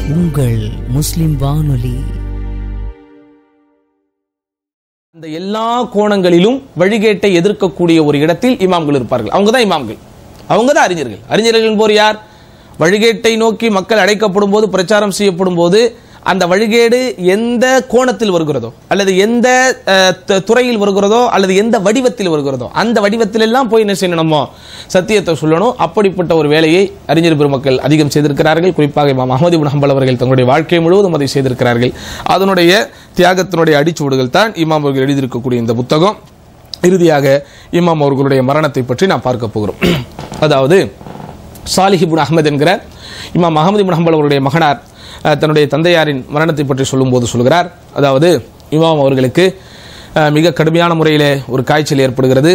உங்கள் முஸ்லிம் வானொலி அந்த எல்லா கோணங்களிலும் வழிகேட்டை எதிர்க்கக்கூடிய ஒரு இடத்தில் இமாம்கள் இருப்பார்கள் அவங்க தான் இமாம்கள் அவங்க தான் அறிஞர்கள் அறிஞர்கள் என்போர் யார் வழிகேட்டை நோக்கி மக்கள் அழைக்கப்படும் போது பிரச்சாரம் செய்யப்படும் போது அந்த வழிகேடு எந்த கோணத்தில் வருகிறதோ அல்லது எந்த அஹ், த- துறையில் வருகிறதோ அல்லது எந்த வடிவத்தில் வருகிறதோ அந்த வடிவத்தில் எல்லாம் போய் என்ன செய்யணும் நம்ம சத்தியத்தை சொல்லணும் அப்படிப்பட்ட ஒரு வேலையை அறிஞர் பெருமக்கள் அதிகம் செய்திருக்கிறார்கள் குறிப்பாக இமாம் அஹமது இப்னு ஹம்பல் அவர்கள் தங்களுடைய வாழ்க்கை முழுவதும் அதை செய்திருக்கிறார்கள் அதனுடைய தியாகத்தினுடைய அடிச்சுவடுகள் தான் இமாம் அவர்கள் எழுதியிருக்கக்கூடிய இந்த புத்தகம் இறுதியாக இமாம் அவர்களுடைய மரணத்தை பற்றி நாம் பார்க்க போகிறோம் அதாவது சாலிஹ் இப்னு அஹ்மத் என்கிற இமாம் அகமது இப்னு ஹம்பல் அவருடைய மகனார் அஹ், தன்னுடைய தந்தையாரின் மரணத்தை பற்றி சொல்லும்போது சொல்கிறார் அதாவது இமாம் அவர்களுக்கு அஹ், மிக கடுமையான முறையிலே ஒரு காய்ச்சல் ஏற்படுகிறது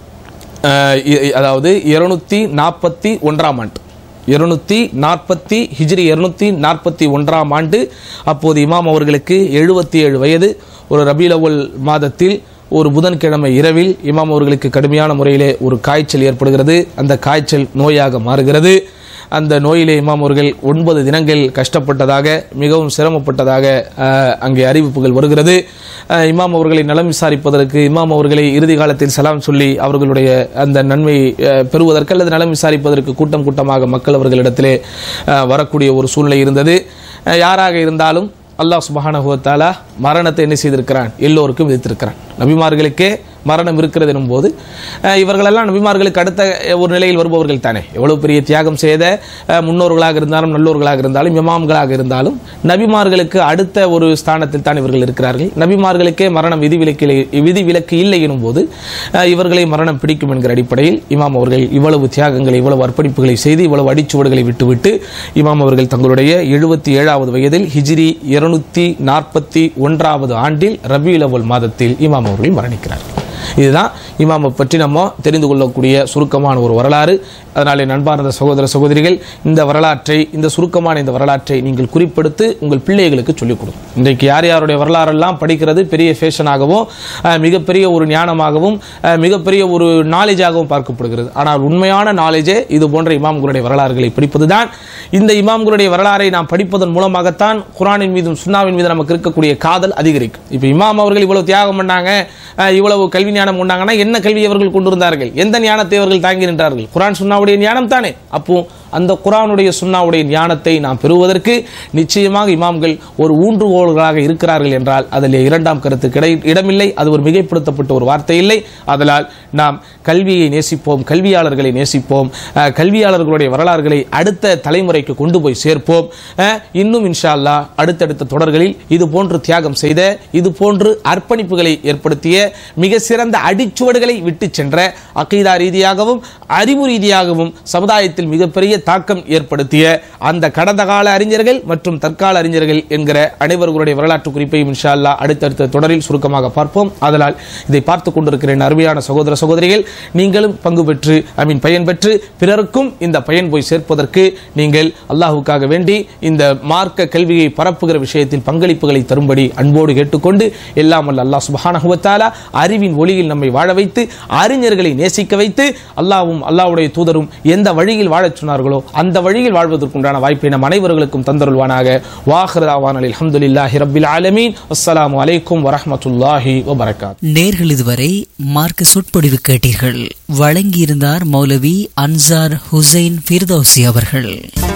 அஹ், இ- இ- அதாவது இருநூத்தி நாற்பத்தி ஒன்றாம் ஆண்டு இருநூத்தி நாற்பத்தி ஹிஜ்ரி இருநூத்தி நாற்பத்தி ஒன்றாம் ஆண்டு அப்போது இமாம் அவர்களுக்கு எழுபத்தி ஏழு வயது ஒரு ரபீல் அவ்வல் மாதத்தில் ஒரு புதன்கிழமை இரவில் இமாம் அவர்களுக்கு கடுமையான முறையிலே ஒரு காய்ச்சல் ஏற்படுகிறது அந்த காய்ச்சல் நோயாக மாறுகிறது அந்த நோயிலே இமாம் அவர்கள் ஒன்பது தினங்கள் கஷ்டப்பட்டதாக மிகவும் சிரமப்பட்டதாக அஹ், அங்கே அறிவிப்புகள் வருகிறது அஹ், இமாம் அவர்களை நலம் விசாரிப்பதற்கு இமாம் அவர்களை இறுதி காலத்தில் சலாம் சொல்லி அவர்களுடைய அந்த நன்மை அஹ், பெறுவதற்கு அல்லது நலம் விசாரிப்பதற்கு கூட்டம் கூட்டமாக மக்கள் அவர்களிடத்திலே அஹ், வரக்கூடிய ஒரு சூழ்நிலை இருந்தது அஹ், யாராக இருந்தாலும் அல்லாஹ் சுபஹானஹு வ தஆலா மரணத்தை என்ன செய்திருக்கிறான் எல்லோருக்கும் விதித்திருக்கிறான் நபிமார்களுக்கே மரணம் இருக்கிறது எனும் போது அஹ், இவர்களெல்லாம் நபிமார்களுக்கு அடுத்த ஒரு நிலையில் வருபவர்கள் தானே எவ்வளவு பெரிய தியாகம் செய்த அஹ், முன்னோர்களாக இருந்தாலும் நல்லோர்களாக இருந்தாலும் இமாம்களாக இருந்தாலும் நபிமார்களுக்கு அடுத்த ஒரு ஸ்தானத்தில் தான் இவர்கள் இருக்கிறார்கள் நபிமார்களுக்கே மரணம் விதிவிலக்கு விதிவிலக்கு இல்லை எனும் போது அஹ், இவர்களை மரணம் பிடிக்கும் என்கிற அடிப்படையில் இமாம் அவர்கள் இவ்வளவு தியாகங்களை இவ்வளவு அர்ப்பணிப்புகளை செய்து இவ்வளவு அடிச்சுவடுகளை விட்டுவிட்டு இமாம் அவர்கள் தங்களுடைய எழுபத்தி ஏழாவது வயதில் ஹிஜ்ரி இருநூத்தி நாற்பத்தி ஒன்றாவது ஆண்டில் ரபியுல் அவ்வல் மாதத்தில் இமாம் அவர்கள் மரணிக்கிறார்கள் இதுதான் இமாமை பற்றி நம்ம தெரிந்து கொள்ளக்கூடிய சுருக்கமான ஒரு வரலாறு அதனாலே நண்பார்ந்த சகோதர சகோதரிகள் இந்த வரலாற்றை இந்த சுருக்கமான இந்த வரலாற்றை நீங்கள் குறிப்பெடுத்து உங்கள் பிள்ளைகளுக்கு சொல்லிக் கொடுங்க இன்றைக்கு யார் யாருடைய வரலாறெல்லாம் படிக்கிறது பெரிய ஃபேஷனாகவும் அஹ், மிகப்பெரிய ஒரு ஞானமாகவும் அஹ், மிகப்பெரிய ஒரு நாலேஜாகவும் பார்க்கப்படுகிறது ஆனால் உண்மையான நாலேஜே இது போன்ற இமாம்களுடைய வரலாறுகளை படிப்பதுதான் இந்த இமாம்களுடைய வரலாறை நாம் படிப்பதன் மூலமாகத்தான் குரானின் மீதும் சுன்னாவின் மீது நமக்கு இருக்கக்கூடிய காதல் அதிகரிக்கும் இப்போ இமாம் அவர்கள் இவ்வளவு தியாகம் பண்ணாங்க அஹ், இவ்வளவு கல்வி ஞானம் கொண்டாங்கன்னா என்ன கல்வி அவர்கள் கொண்டு வந்தார்கள் எந்த ஞானத்தை அவர்கள் தாங்கி நின்றார்கள் குரான் சுன்னாவுடைய ஞானம் தானே அப்போ அந்த குரானுடைய சுன்னாவுடைய ஞானத்தை நாம் பெறுவதற்கு நிச்சயமாக இமாம்கள் ஒரு ஊன்றுகோல்களாக இருக்கிறார்கள் என்றால் அதில் இரண்டாம் கருத்து கிடை இடமில்லை அது ஒரு மிகைப்படுத்தப்பட்ட ஒரு வார்த்தை இல்லை அதனால் நாம் கல்வியை நேசிப்போம் கல்வியாளர்களை நேசிப்போம் அஹ், கல்வியாளர்களுடைய வரலாறுகளை அடுத்த தலைமுறைக்கு கொண்டு போய் சேர்ப்போம் அஹ், இன்னும் இன்ஷா அல்லாஹ் அடுத்தடுத்த தொடர்களில் இது போன்று தியாகம் செய்த இது போன்று அர்ப்பணிப்புகளை ஏற்படுத்திய மிக சிறந்த அடிச்சுவடுகளை விட்டு சென்ற அகீதா ரீதியாகவும் அறிவு ரீதியாகவும் சமுதாயத்தில் மிகப்பெரிய தாக்கம் ஏற்படுத்திய அந்த கடந்த கால அறிஞர்கள் மற்றும் தற்கால அறிஞர்கள் என்கிற அனைவர்களுடைய வரலாற்று குறிப்பையும் இன்ஷா அல்லாஹ் அடுத்தடுத்த தொடரில் சுருக்கமாக பார்ப்போம் அதனால் இதை பார்த்து கொண்டிருக்கிற என் அருமையான சகோதர சகோதரிகள் நீங்களும் பங்கு பெற்று ஐ மீன் பயன் பெற்று பிறருக்கும் இந்த பயன் போய் சேர்ப்பதற்கு நீங்கள் அல்லாஹுக்காக வேண்டி இந்த மார்க்க கல்வியை பரப்புகிற விஷயத்தில் பங்களிப்புகளை தரும்படி அன்போடு கேட்டுக்கொண்டு எல்லாம் வல்ல அல்லாஹ் சுப்ஹானஹு வ தஆலா அறிவின் ஒளியில் நம்மை வாழ வைத்து அறிஞர்களை நேசிக்க வைத்து அல்லாஹ்வும் அல்லாஹ்வுடைய தூதரும் எந்த வழியில் வாழச் சொன்னார்களோ அந்த வழியில் வாழ்வதற்குண்டான வாய்ப்பை நம் அனைவர்களுக்கும் தந்தருள்வானாக வாஹிராவான் அல்ஹம்துலில்லாஹி ரப்பில் ஆலமீன் அஸ்ஸலாமு அலைக்கும் வரஹ்மத்துல்லாஹி வபரகாத் நேர்கள் இதுவரை மார்க்க சொற்பொழிவு கேட்டீர்கள் வழங்கியிருந்தார் மௌலவி அன்சார் ஹுசைன் ஃபிர்தௌசி அவர்கள்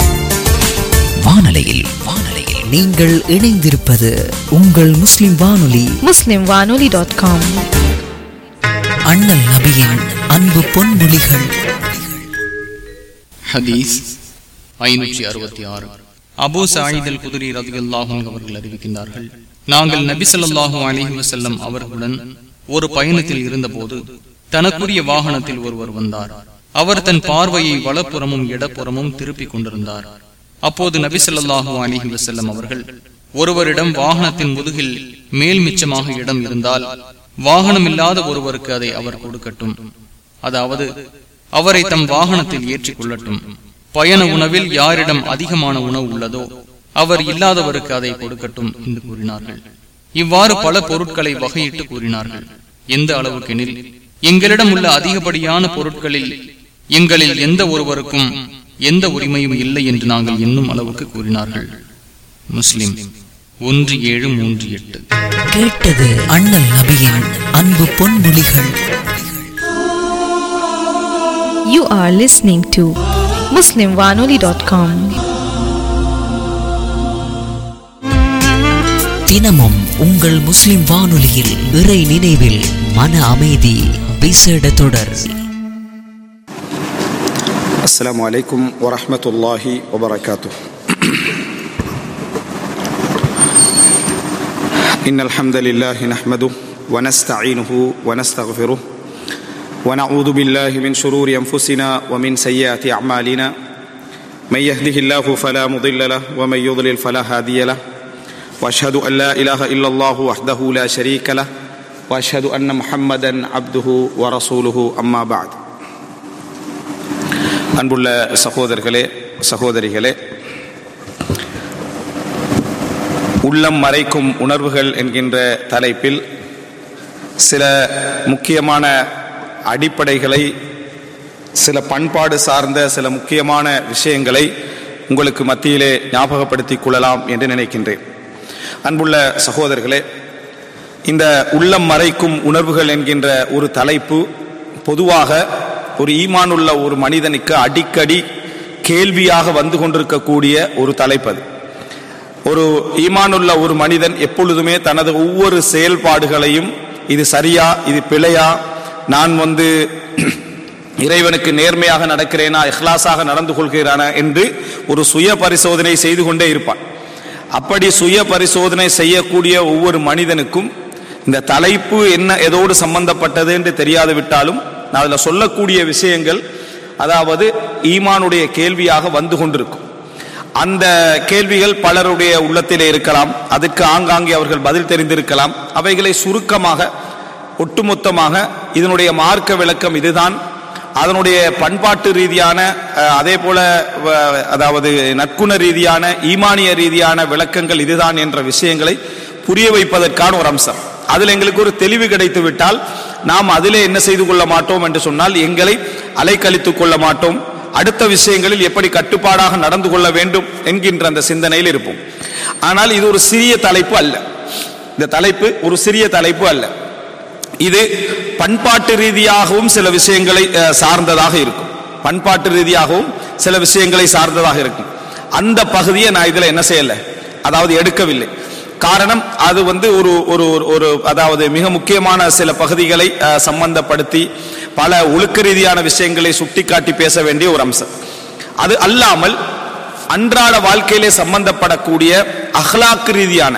வானலையில் வானலையில் நீங்கள் இணைந்திருப்பது உங்கள் முஸ்லிம் வானொலி muslimwanoli.com அண்ணல் நபியின் அன்பு பொன்மொழிகள் ஹதீஸ் ஐநூற்றி அறுபத்தி ஆறு அபூ சாயித் அல் குதிரி ரதியுல்லாஹும் அவர்கள் அறிவிக்கின்றார்கள் நாங்கள் நபி ஸல்லல்லாஹு அலைஹி வஸல்லம் அவர்களுடன் ஒரு பயணத்தில் இருந்தபோது தனக்குரிய வாகனத்தில் ஒருவர் வந்தார் அவர் தன் பார்வையை வலப்புறமும் இடப்புறமும் திருப்பிக் கொண்டிருந்தார் அப்போது நபி ஸல்லல்லாஹு அலைஹி வஸல்லம் அவர்கள் ஒருவரிடம் வாகனத்தின் முதுகில் மேல் மிச்சமாக இடம் இருந்தால் வாகனம் இல்லாத ஒருவருக்கு அதை அவர் கொடுக்கட்டும் அதாவது அவரை தம் வாகனத்தில் ஏற்றிக் கொள்ளட்டும் பயண உணவில் யாரிடம் அதிகமான உணவு உள்ளதோ அவர் இல்லாதவருக்கு அதை கொடுக்கட்டும் என்று கூறினார்கள் இவ்வாறு பல பொருட்களை வகையிட்டு கூறினார்கள் எந்த அளவுக்கெனில் எங்களிடம் உள்ள அதிகப்படியான பொருட்களில் எங்களில் எந்த ஒருவருக்கும் எந்த உரிமையும் இல்லை என்று நாங்கள் எண்ணும் அளவுக்கு கூறினார்கள் முஸ்லிம் ஒன்று ஏழு மூன்று எட்டு கேட்டது அண்ணல் நபியின் அன்பு பொன்மொழிகள் You are listening to MuslimWanoli.com. தினமும் உங்கள் முஸ்லிம் வானொலியில் இறை நினைவில் மன அமைதி விசேட தொடர் السلام عليكم ورحمة الله وبركاته إن الحمد لله نحمده ونستعينه ونستغفره ونعوذ بالله من شرور أنفسنا ومن سيئات أعمالنا من يهده الله فلا مضل له ومن يضلل فلا هادي له وأشهد أن لا إله إلا الله وحده لا شريك له وأشهد أن محمدا عبده ورسوله أما بعد அன்புள்ள சகோதரர்களே சகோதரிகளே உள்ளம் மறைக்கும் உணர்வுகள் என்கின்ற தலைப்பில் சில முக்கியமான அடிப்படைகளை சில பண்பாடு சார்ந்த சில முக்கியமான விஷயங்களை உங்களுக்கு மத்தியிலே ஞாபகப்படுத்திக் கொள்ளலாம் என்று நினைக்கின்றேன் அன்புள்ள சகோதரர்களே இந்த உள்ளம் மறைக்கும் உணர்வுகள் என்கின்ற ஒரு தலைப்பு பொதுவாக ஒரு ஈமானுள்ள ஒரு மனிதனுக்கு அடிக்கடி கேள்வியாக வந்து கொண்டிருக்கக்கூடிய ஒரு தலைப்பது ஒரு ஈமானுள்ள ஒரு மனிதன் எப்பொழுதுமே தனது ஒவ்வொரு செயல்பாடுகளையும் இது சரியா இது பிழையா நான் வந்து இறைவனுக்கு நேர்மையாக நடக்கிறேனா இஹ்லாஸாக நடந்து கொள்கிறானா என்று ஒரு சுய பரிசோதனை செய்து கொண்டே இருப்பான் அப்படி சுய பரிசோதனை செய்யக்கூடிய ஒவ்வொரு மனிதனுக்கும் இந்த தலைப்பு என்ன எதோடு சம்பந்தப்பட்டது என்று தெரியாது விட்டாலும் நான் அதில் சொல்லக்கூடிய விஷயங்கள் அதாவது ஈமானுடைய கேள்வியாக வந்து கொண்டிருக்கும் அந்த கேள்விகள் பலருடைய உள்ளத்திலே இருக்கலாம் அதற்கு ஆங்காங்கே அவர்கள் பதில் தெரிந்திருக்கலாம் அவைகளை சுருக்கமாக ஒட்டுமொத்தமாக இதனுடைய மார்க்க விளக்கம் இதுதான் அதனுடைய பண்பாட்டு ரீதியான அஹ், அதே போல வ- அதாவது நற்குண ரீதியான ஈமானிய ரீதியான விளக்கங்கள் இதுதான் என்ற விஷயங்களை புரிய வைப்பதற்கான ஒரு அம்சம் அதில் எங்களுக்கு ஒரு தெளிவு கிடைத்து விட்டால் நாம் அதிலே என்ன செய்து கொள்ள மாட்டோம் என்று சொன்னால் எங்களை அலைக்கழித்துக் கொள்ள மாட்டோம் அடுத்த விஷயங்களில் எப்படி கட்டுப்பாடாக நடந்து கொள்ள வேண்டும் என்கின்ற அந்த சிந்தனையில் இருப்போம் ஆனால் இது ஒரு சிறிய தலைப்பு அல்ல இந்த தலைப்பு ஒரு சிறிய தலைப்பு அல்ல இது பண்பாட்டு ரீதியாகவும் சில விஷயங்களை அஹ், சார்ந்ததாக இருக்கும் பண்பாட்டு ரீதியாகவும் சில விஷயங்களை சார்ந்ததாக இருக்கும் அந்த பகுதியை நான் இதுல என்ன செய்யல அதாவது எடுக்கவில்லை காரணம் அது வந்து ஒரு ஒரு ஒரு- ஒரு அதாவது மிக முக்கியமான சில பகுதிகளை அஹ், சம்பந்தப்படுத்தி பல ஒழுக்க ரீதியான விஷயங்களை சுட்டிக்காட்டி பேச வேண்டிய ஒரு அம்சம் அது அல்லாமல் அன்றாட வாழ்க்கையிலே சம்பந்தப்படக்கூடிய அஹ்லாக்கு ரீதியான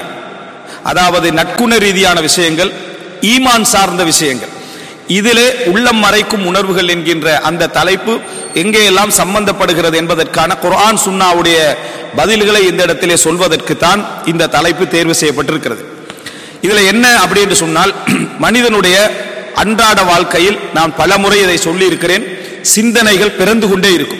அதாவது நட்குண ரீதியான விஷயங்கள் ஈமான் சார்ந்த விஷயங்கள் இதிலே உள்ளம் மறைக்கும் உணர்வுகள் என்கின்ற அந்த தலைப்பு எங்கேயெல்லாம் சம்பந்தப்படுகிறது என்பதற்கான குர்ஆன் சுன்னாவுடைய பதில்களை இந்த இடத்திலே சொல்வதற்கு தான் இந்த தலைப்பு தேர்வு செய்யப்பட்டிருக்கிறது இதுல என்ன அப்படி என்று சொன்னால் மனிதனுடைய அன்றாட வாழ்க்கையில் நான் பலமுறை இதை சொல்லி இருக்கிறேன் சிந்தனைகள் பிறந்து கொண்டே இருக்கும்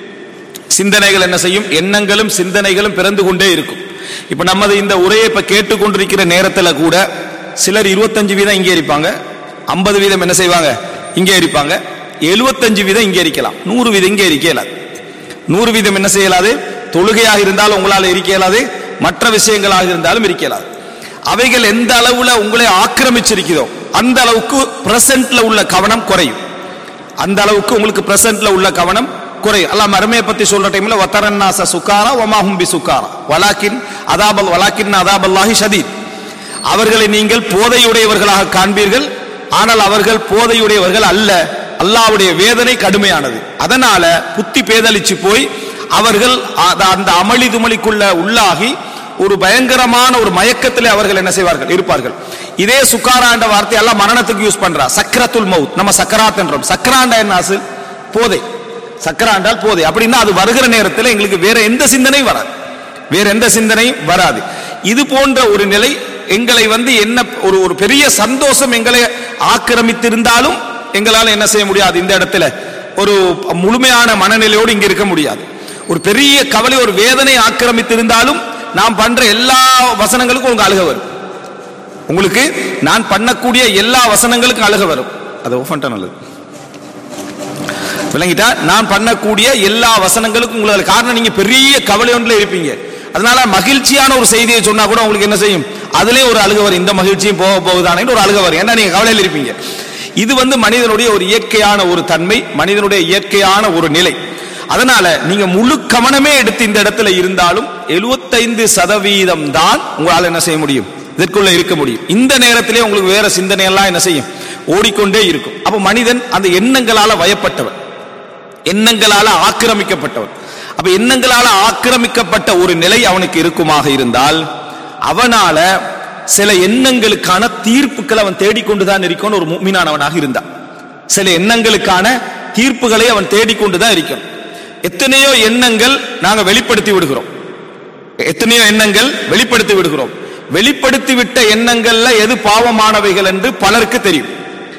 சிந்தனைகள் என்ன செய்யும் எண்ணங்களும் சிந்தனைகளும் பிறந்து கொண்டே இருக்கும் இப்ப நமது இந்த உரையை இப்ப கேட்டுக்கொண்டிருக்கிற நேரத்துல கூட சிலர் இருபத்தஞ்சு வீதம் இங்கே இருப்பாங்க ஐம்பது வீதம் என்ன செய்வாங்க இங்கே இருப்பாங்க எழுபத்தஞ்சு வீதம் இங்கே இருக்கலாம் நூறு வீதம் இங்கே இருக்க இயலாது நூறு வீதம் என்ன செய்யலாது தொழுகையாக இருந்தாலும் உங்களால் இருக்க இயலாது மற்ற விஷயங்களாக இருந்தாலும் இருக்க இயலாது அவைகள் எந்த அளவுல உங்களை ஆக்கிரமிச்சிருக்கிறதோ அந்த அளவுக்கு பிரசன்ட்ல உள்ள கவனம் குறையும் அந்த அளவுக்கு உங்களுக்கு பிரசன்ட்ல உள்ள கவனம் குறையும் அல்லாஹ் மறுமையை பத்தி சொல்ற டைம்ல வத்தரன்னாச சுக்காரா ஒமாஹும் பி சுக்காரா வலாக்கின் அதாபல் வலாக்கின் அதாபல்லாஹி ஷதீத் அவர்களை நீங்கள் போதையுடையவர்களாக காண்பீர்கள் ஆனால் அவர்கள் போதையுடையவர்கள் அல்ல அல்லாஹ்வுடைய வேதனை கடுமையானது அதனால புத்தி பேதலிச்சு போய் அவர்கள் அத- அந்த அமளி துமளிக்குள்ள உள்ளாகி ஒரு பயங்கரமான ஒரு மயக்கத்திலே அவர்கள் என்ன செய்வார்கள் இருப்பார்கள் இதே சுக்காரா என்ற வார்த்தை எல்லாம் மரணத்துக்கு யூஸ் பண்றா சக்கரத்துல் மவுத் நம்ம சக்கராத் என்றோம் சக்கராண்டா என்ன அசல் போதை சக்கராண்டால் போதை அப்படின்னா அது வருகிற நேரத்தில் எங்களுக்கு வேற எந்த சிந்தனையும் வராது வேற எந்த சிந்தனையும் வராது இது போன்ற ஒரு நிலை எங்களை வந்து என்ன ஒரு ஒரு பெரிய சந்தோஷம் எங்களை ஆக்கிரமித்திருந்தாலும் எங்களால் என்ன செய்ய முடியாது இந்த இடத்துல ஒரு முழுமையான மனநிலையோடு இங்க இருக்க முடியாது ஒரு பெரிய கவலை ஒரு வேதனை ஆக்கிரமித்திருந்தாலும் நாம் பண்ற எல்லா வசனங்களுக்கும் உங்களுக்கு அழுக வரும் உங்களுக்கு நான் பண்ணக்கூடிய எல்லா வசனங்களுக்கும் அழுக வரும் அது ஓஃபன்ட்டா நல்லது விளங்கிட்டா நான் பண்ணக்கூடிய எல்லா வசனங்களுக்கும் உங்களுக்கு காரணம் நீங்க பெரிய கவலை ஒன்றில் இருப்பீங்க அதனால மகிழ்ச்சியான ஒரு செய்தியை சொன்னா கூட உங்களுக்கு என்ன செய்யும் அதுலயே ஒரு அழுக வரும் இந்த மகிழ்ச்சியும் போக போகுதானே ஒரு அழுக வரும் ஏன்னா நீங்க கவலையில் இருப்பீங்க இது வந்து மனிதனுடைய ஒரு இயற்கையான ஒரு தன்மை மனிதனுடைய இயற்கையான ஒரு நிலை அதனால நீங்க முழு கவனமே எடுத்து இந்த இடத்துல இருந்தாலும் 75% சதவீதம் தான் உங்களால் என்ன செய்ய முடியும் இதற்குள்ள இருக்க முடியும் இந்த நேரத்திலே உங்களுக்கு வேற சிந்தனை எல்லாம் என்ன செய்யும் ஓடிக்கொண்டே இருக்கும் அப்ப மனிதன் அந்த எண்ணங்களால வயப்பட்டவன் எண்ணங்களால ஆக்கிரமிக்கப்பட்டவன் அப்ப எண்ணங்களால ஆக்கிரமிக்கப்பட்ட ஒரு நிலை அவனுக்கு இருக்குமாக இருந்தால் அவனால சில எண்ணங்களுக்கான தீர்ப்புகளை அவன் தேடிக்கொண்டுதான் இருக்கணும் ஒரு முக்மீனானவனாக இருந்தான் சில எண்ணங்களுக்கான தீர்ப்புகளை அவன் தேடிக்கொண்டுதான் இருக்கணும் எத்தனையோ எண்ணங்கள் நாங்க வெளிப்படுத்தி விடுகிறோம் எத்தனையோ எண்ணங்கள் வெளிப்படுத்தி விடுகிறோம் வெளிப்படுத்தி விட்ட எண்ணங்கள்ல எது பாவமானவைகள் என்று பலருக்கு தெரியும்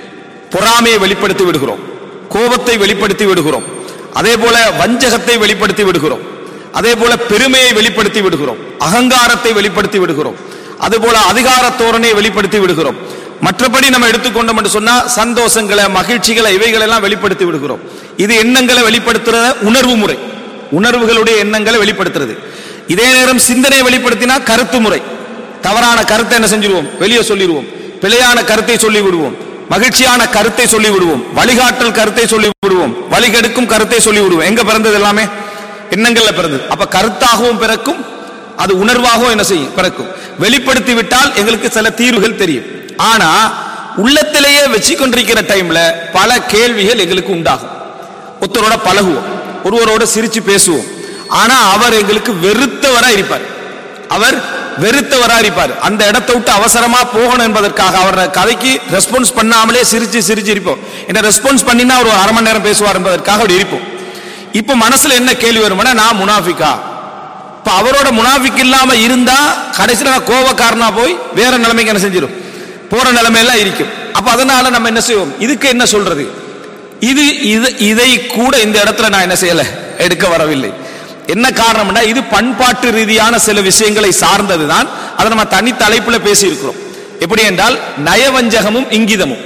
பொறாமையை வெளிப்படுத்தி விடுகிறோம் கோபத்தை வெளிப்படுத்தி விடுகிறோம் அதே போல வஞ்சகத்தை வெளிப்படுத்தி விடுகிறோம் அதே போல பெருமையை வெளிப்படுத்தி விடுகிறோம் அகங்காரத்தை வெளிப்படுத்தி விடுகிறோம் அதே போல அதிகார தோரணையை வெளிப்படுத்தி விடுகிறோம் மற்றபடி நம்ம எடுத்துக்கொண்டோம் என்று சொன்னா சந்தோஷங்களை மகிழ்ச்சிகளை இவைகள் எல்லாம் வெளிப்படுத்தி விடுகிறோம் இது எண்ணங்களை வெளிப்படுத்துற உணர்வு முறை உணர்வுகளுடைய எண்ணங்களை வெளிப்படுத்துறது இதே நேரம் சிந்தனையை வெளிப்படுத்தினா கருத்து முறை தவறான கருத்தை என்ன செஞ்சிருவோம் வெளியே சொல்லிடுவோம் பிழையான கருத்தை சொல்லி விடுவோம் மகிழ்ச்சியான கருத்தை சொல்லி விடுவோம் வழிகாட்டல் கருத்தை சொல்லி விடுவோம் வழிகெடுக்கும் கருத்தை சொல்லி விடுவோம் எங்க பிறந்தது எல்லாமே எண்ணங்கள்ல பிறந்தது அப்ப கருத்தாகவும் பிறக்கும் அது உணர்வாகவும் என்ன செய்யும் பிறக்கும் வெளிப்படுத்தி விட்டால் எங்களுக்கு சில தீர்வுகள் தெரியும் ஆனா உள்ளத்திலேயே வச்சு கொண்டிருக்கிற டைம்ல பல கேள்விகள் எங்களுக்கு உண்டாகும் ஒருத்தரோட பழகுவோம் ஒருவரோட சிரிச்சு பேசுவோம் ஆனா அவர் எங்களுக்கு வெறுத்தவரா இருப்பார் அவர் வெறுத்தவரா இருப்பார் அந்த இடத்தை விட்டு அவசரமா போகணும் என்பதற்காக அவர் கதைக்கு ரெஸ்பான்ஸ் பண்ணாமலே சிரிச்சு சிரிச்சு இருப்போம் என்ன ரெஸ்பான்ஸ் பண்ணினா ஒரு அரை மணி நேரம் பேசுவார் என்பதற்காக அப்படி இருப்போம் இப்ப மனசுல என்ன கேள்வி வரும்னா நான் முனாஃபிக்கா இப்ப அவரோட முனாஃபிக் இல்லாம இருந்தா கடைசியில நான் கோவக்காரனா போய் வேற நிலைமைக்கு என்ன செஞ்சிடும் போற நிலைமையெல்லாம் இருக்கும் அப்ப அதனால நம்ம என்ன செய்வோம் இதுக்கு என்ன சொல்றது இது இது இதை கூட இந்த இடத்துல நான் என்ன செய்யல எடுக்க வரவில்லை என்ன காரணம்னா இது பண்பாட்டு ரீதியான சில விஷயங்களை சார்ந்ததுதான் அதை நம்ம தனி தலைப்புல பேசி இருக்கிறோம் எப்படி என்றால் நயவஞ்சகமும் இங்கிதமும்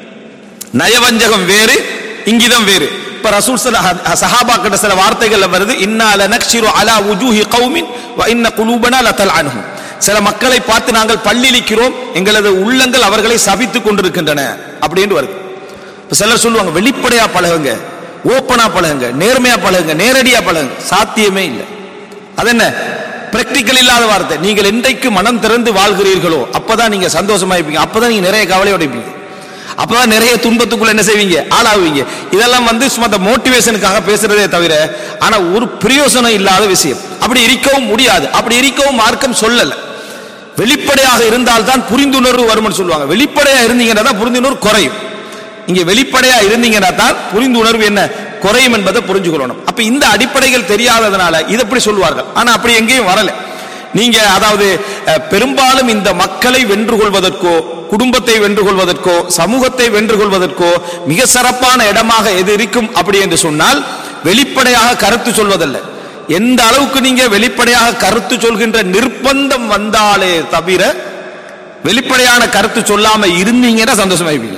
நயவஞ்சகம் வேறு இங்கிதம் வேறு இப்ப ரசூல் சஹாபா கிட்ட சில வார்த்தைகள்ல வருது இன்னால நக்ஷிரு அலா உஜூஹி கௌமின் வ இன்ன குலூபனா லதல் அன்ஹும் சில மக்களை பார்த்து நாங்கள் பள்ளிலிக்கிறோம் எங்களது உள்ளங்கள் அவர்களை சபித்துக் கொண்டிருக்கின்றன அப்படின்னு வருது இப்ப சிலர் சொல்லுவாங்க வெளிப்படையா பழகுங்க ஓப்பனா பழகுங்க நேர்மையா பழகுங்க நேரடியா பழகுங்க சாத்தியமே இல்லை அது என்ன பிராக்டிக்கல் இல்லாத வார்த்தை நீங்கள் என்றைக்கு மனம் திறந்து வாழ்கிறீர்களோ அப்பதான் நீங்க சந்தோஷமா இருப்பீங்க அப்பதான் நீங்க நிறைய கவலையோட இருப்பீங்க அப்பதான் நிறைய துன்பத்துக்குள்ள என்ன செய்வீங்க ஆளாவீங்க இதெல்லாம் வந்து சும்மா அந்த மோட்டிவேஷனுக்காக பேசுறதே தவிர ஆனா ஒரு பிரயோசனம் இல்லாத விஷயம் அப்படி இருக்கவும் முடியாது அப்படி இருக்கவும் மார்க்கம் சொல்லல வெளிப்படையாக இருந்தால் தான் புரிந்துணர்வு வரும்னு சொல்லுவாங்க வெளிப்படையா இருந்தீங்கன்னா தான் புரிந்துணர்வு குறையும் இங்க வெளிப்படையா இருந்தீங்கன்னா தான் புரிந்துணர்வு என்ன குறையும் என்பதை புரிஞ்சுக்கொள்ளணும் அப்ப இந்த அடிப்படைகள் தெரியாததுனால இது எப்படி சொல்வார்கள் ஆனா அப்படி எங்கேயும் வரல நீங்க அதாவது அஹ், பெரும்பாலும் இந்த மக்களை வென்று கொள்வதற்கோ குடும்பத்தை வென்று கொள்வதற்கோ சமூகத்தை வென்று கொள்வதற்கோ மிக சிறப்பான இடமாக எது இருக்கும் அப்படி என்று சொன்னால் வெளிப்படையாக கருத்து சொல்வதல்ல எந்த அளவுக்கு நீங்க வெளிப்படையாக கருத்து சொல்கின்ற நிர்பந்தம் வந்தாலே தவிர வெளிப்படையான கருத்து சொல்லாம இருந்தீங்கன்னா சந்தோஷமாயிருப்பீங்க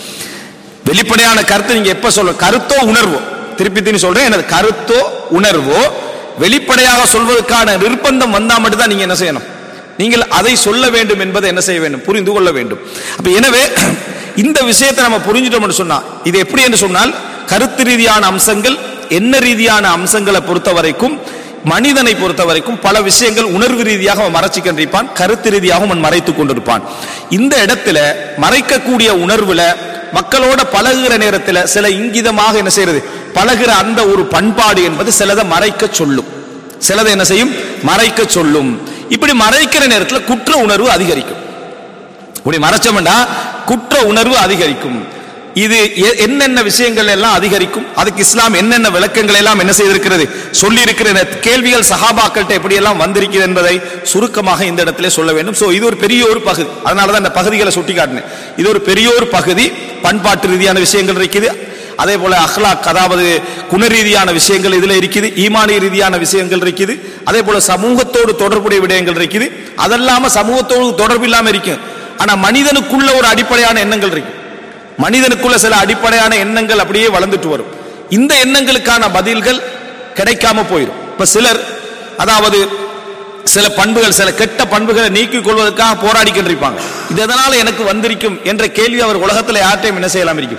வெளிப்படையான கருத்து நீங்க எப்ப சொல்ல கருத்தோ உணர்வோ திருப்பி திருப்பி சொல்றேன் எனது கருத்தோ உணர்வோ வெளிப்படையாக சொல்வதற்கான நிர்பந்தம் வந்தா மட்டும்தான் நீங்க என்ன செய்யணும் நீங்கள் அதை சொல்ல வேண்டும் என்பதை என்ன செய்ய வேண்டும் புரிந்து கொள்ள வேண்டும் அப்ப எனவே இந்த விஷயத்தை நம்ம புரிஞ்சிட்டோம்னு சொன்னா இது எப்படி என்று சொன்னால் கருத்து ரீதியான அம்சங்கள் என்ன ரீதியான அம்சங்களை பொறுத்த வரைக்கும் மனிதனை பொறுத்த வரைக்கும் பல விஷயங்கள் உணர்வு ரீதியாக அவன் மறைச்சு கொண்டிருப்பான் கருத்து ரீதியாக அவன் மறைத்துக் கொண்டிருப்பான் இந்த இடத்துல மறைக்கக்கூடிய உணர்வுல மக்களோட பழகுகிற நேரத்துல சில இங்கிதமாக என்ன செய்யறது பழகுற அந்த ஒரு பண்பாடு என்பது சிலதை மறைக்க சொல்லும் சிலதை என்ன செய்யும் மறைக்க சொல்லும் இப்படி மறைக்கிற நேரத்துல குற்ற உணர்வு அதிகரிக்கும் இப்படி மறைச்சோம்னா குற்ற உணர்வு அதிகரிக்கும் இது எ- என்னென்ன விஷயங்கள் எல்லாம் அதிகரிக்கும் அதுக்கு இஸ்லாம் என்னென்ன விளக்கங்கள் எல்லாம் என்ன செய்திருக்கிறது சொல்லி இருக்கிற கேள்விகள் சஹாபாக்கள்கிட்ட எப்படி எல்லாம் வந்திருக்கிறது என்பதை சுருக்கமாக இந்த இடத்துல சொல்ல வேண்டும் சோ இது ஒரு பெரிய ஒரு பகுதி அதனால தான் இந்த பகுதிகளை சுட்டி காட்டினேன் இது ஒரு பெரிய ஒரு பகுதி பண்பாட்டு ரீதியான விஷயங்கள் இருக்குது அதே போல அஹ்லாக் அதாவது குண ரீதியான விஷயங்கள் இதுல இருக்குது ஈமானிய ரீதியான விஷயங்கள் இருக்குது அதே போல சமூகத்தோடு தொடர்புடைய விடயங்கள் இருக்குது அதெல்லாம சமூகத்தோடு தொடர்பு இல்லாம இருக்கும் ஆனா மனிதனுக்குள்ள ஒரு அடிப்படையான எண்ணங்கள் இருக்கு மனிதனுக்குள்ள சில அடிப்படையான எண்ணங்கள் அப்படியே வளர்ந்துட்டு வரும் இந்த எண்ணங்களுக்கான பதில்கள் கிடைக்காம போயிடும் இப்ப சிலர் அதாவது சில பண்புகள் சில கெட்ட பண்புகளை நீக்கிக் கொள்வதற்காக போராடி கொண்டிருப்பாங்க இது எதனால எனக்கு வந்திருக்கும் என்ற கேள்வி அவர் உலகத்துல யார்ட்டையும் என்ன செய்யலாம் இருக்கும்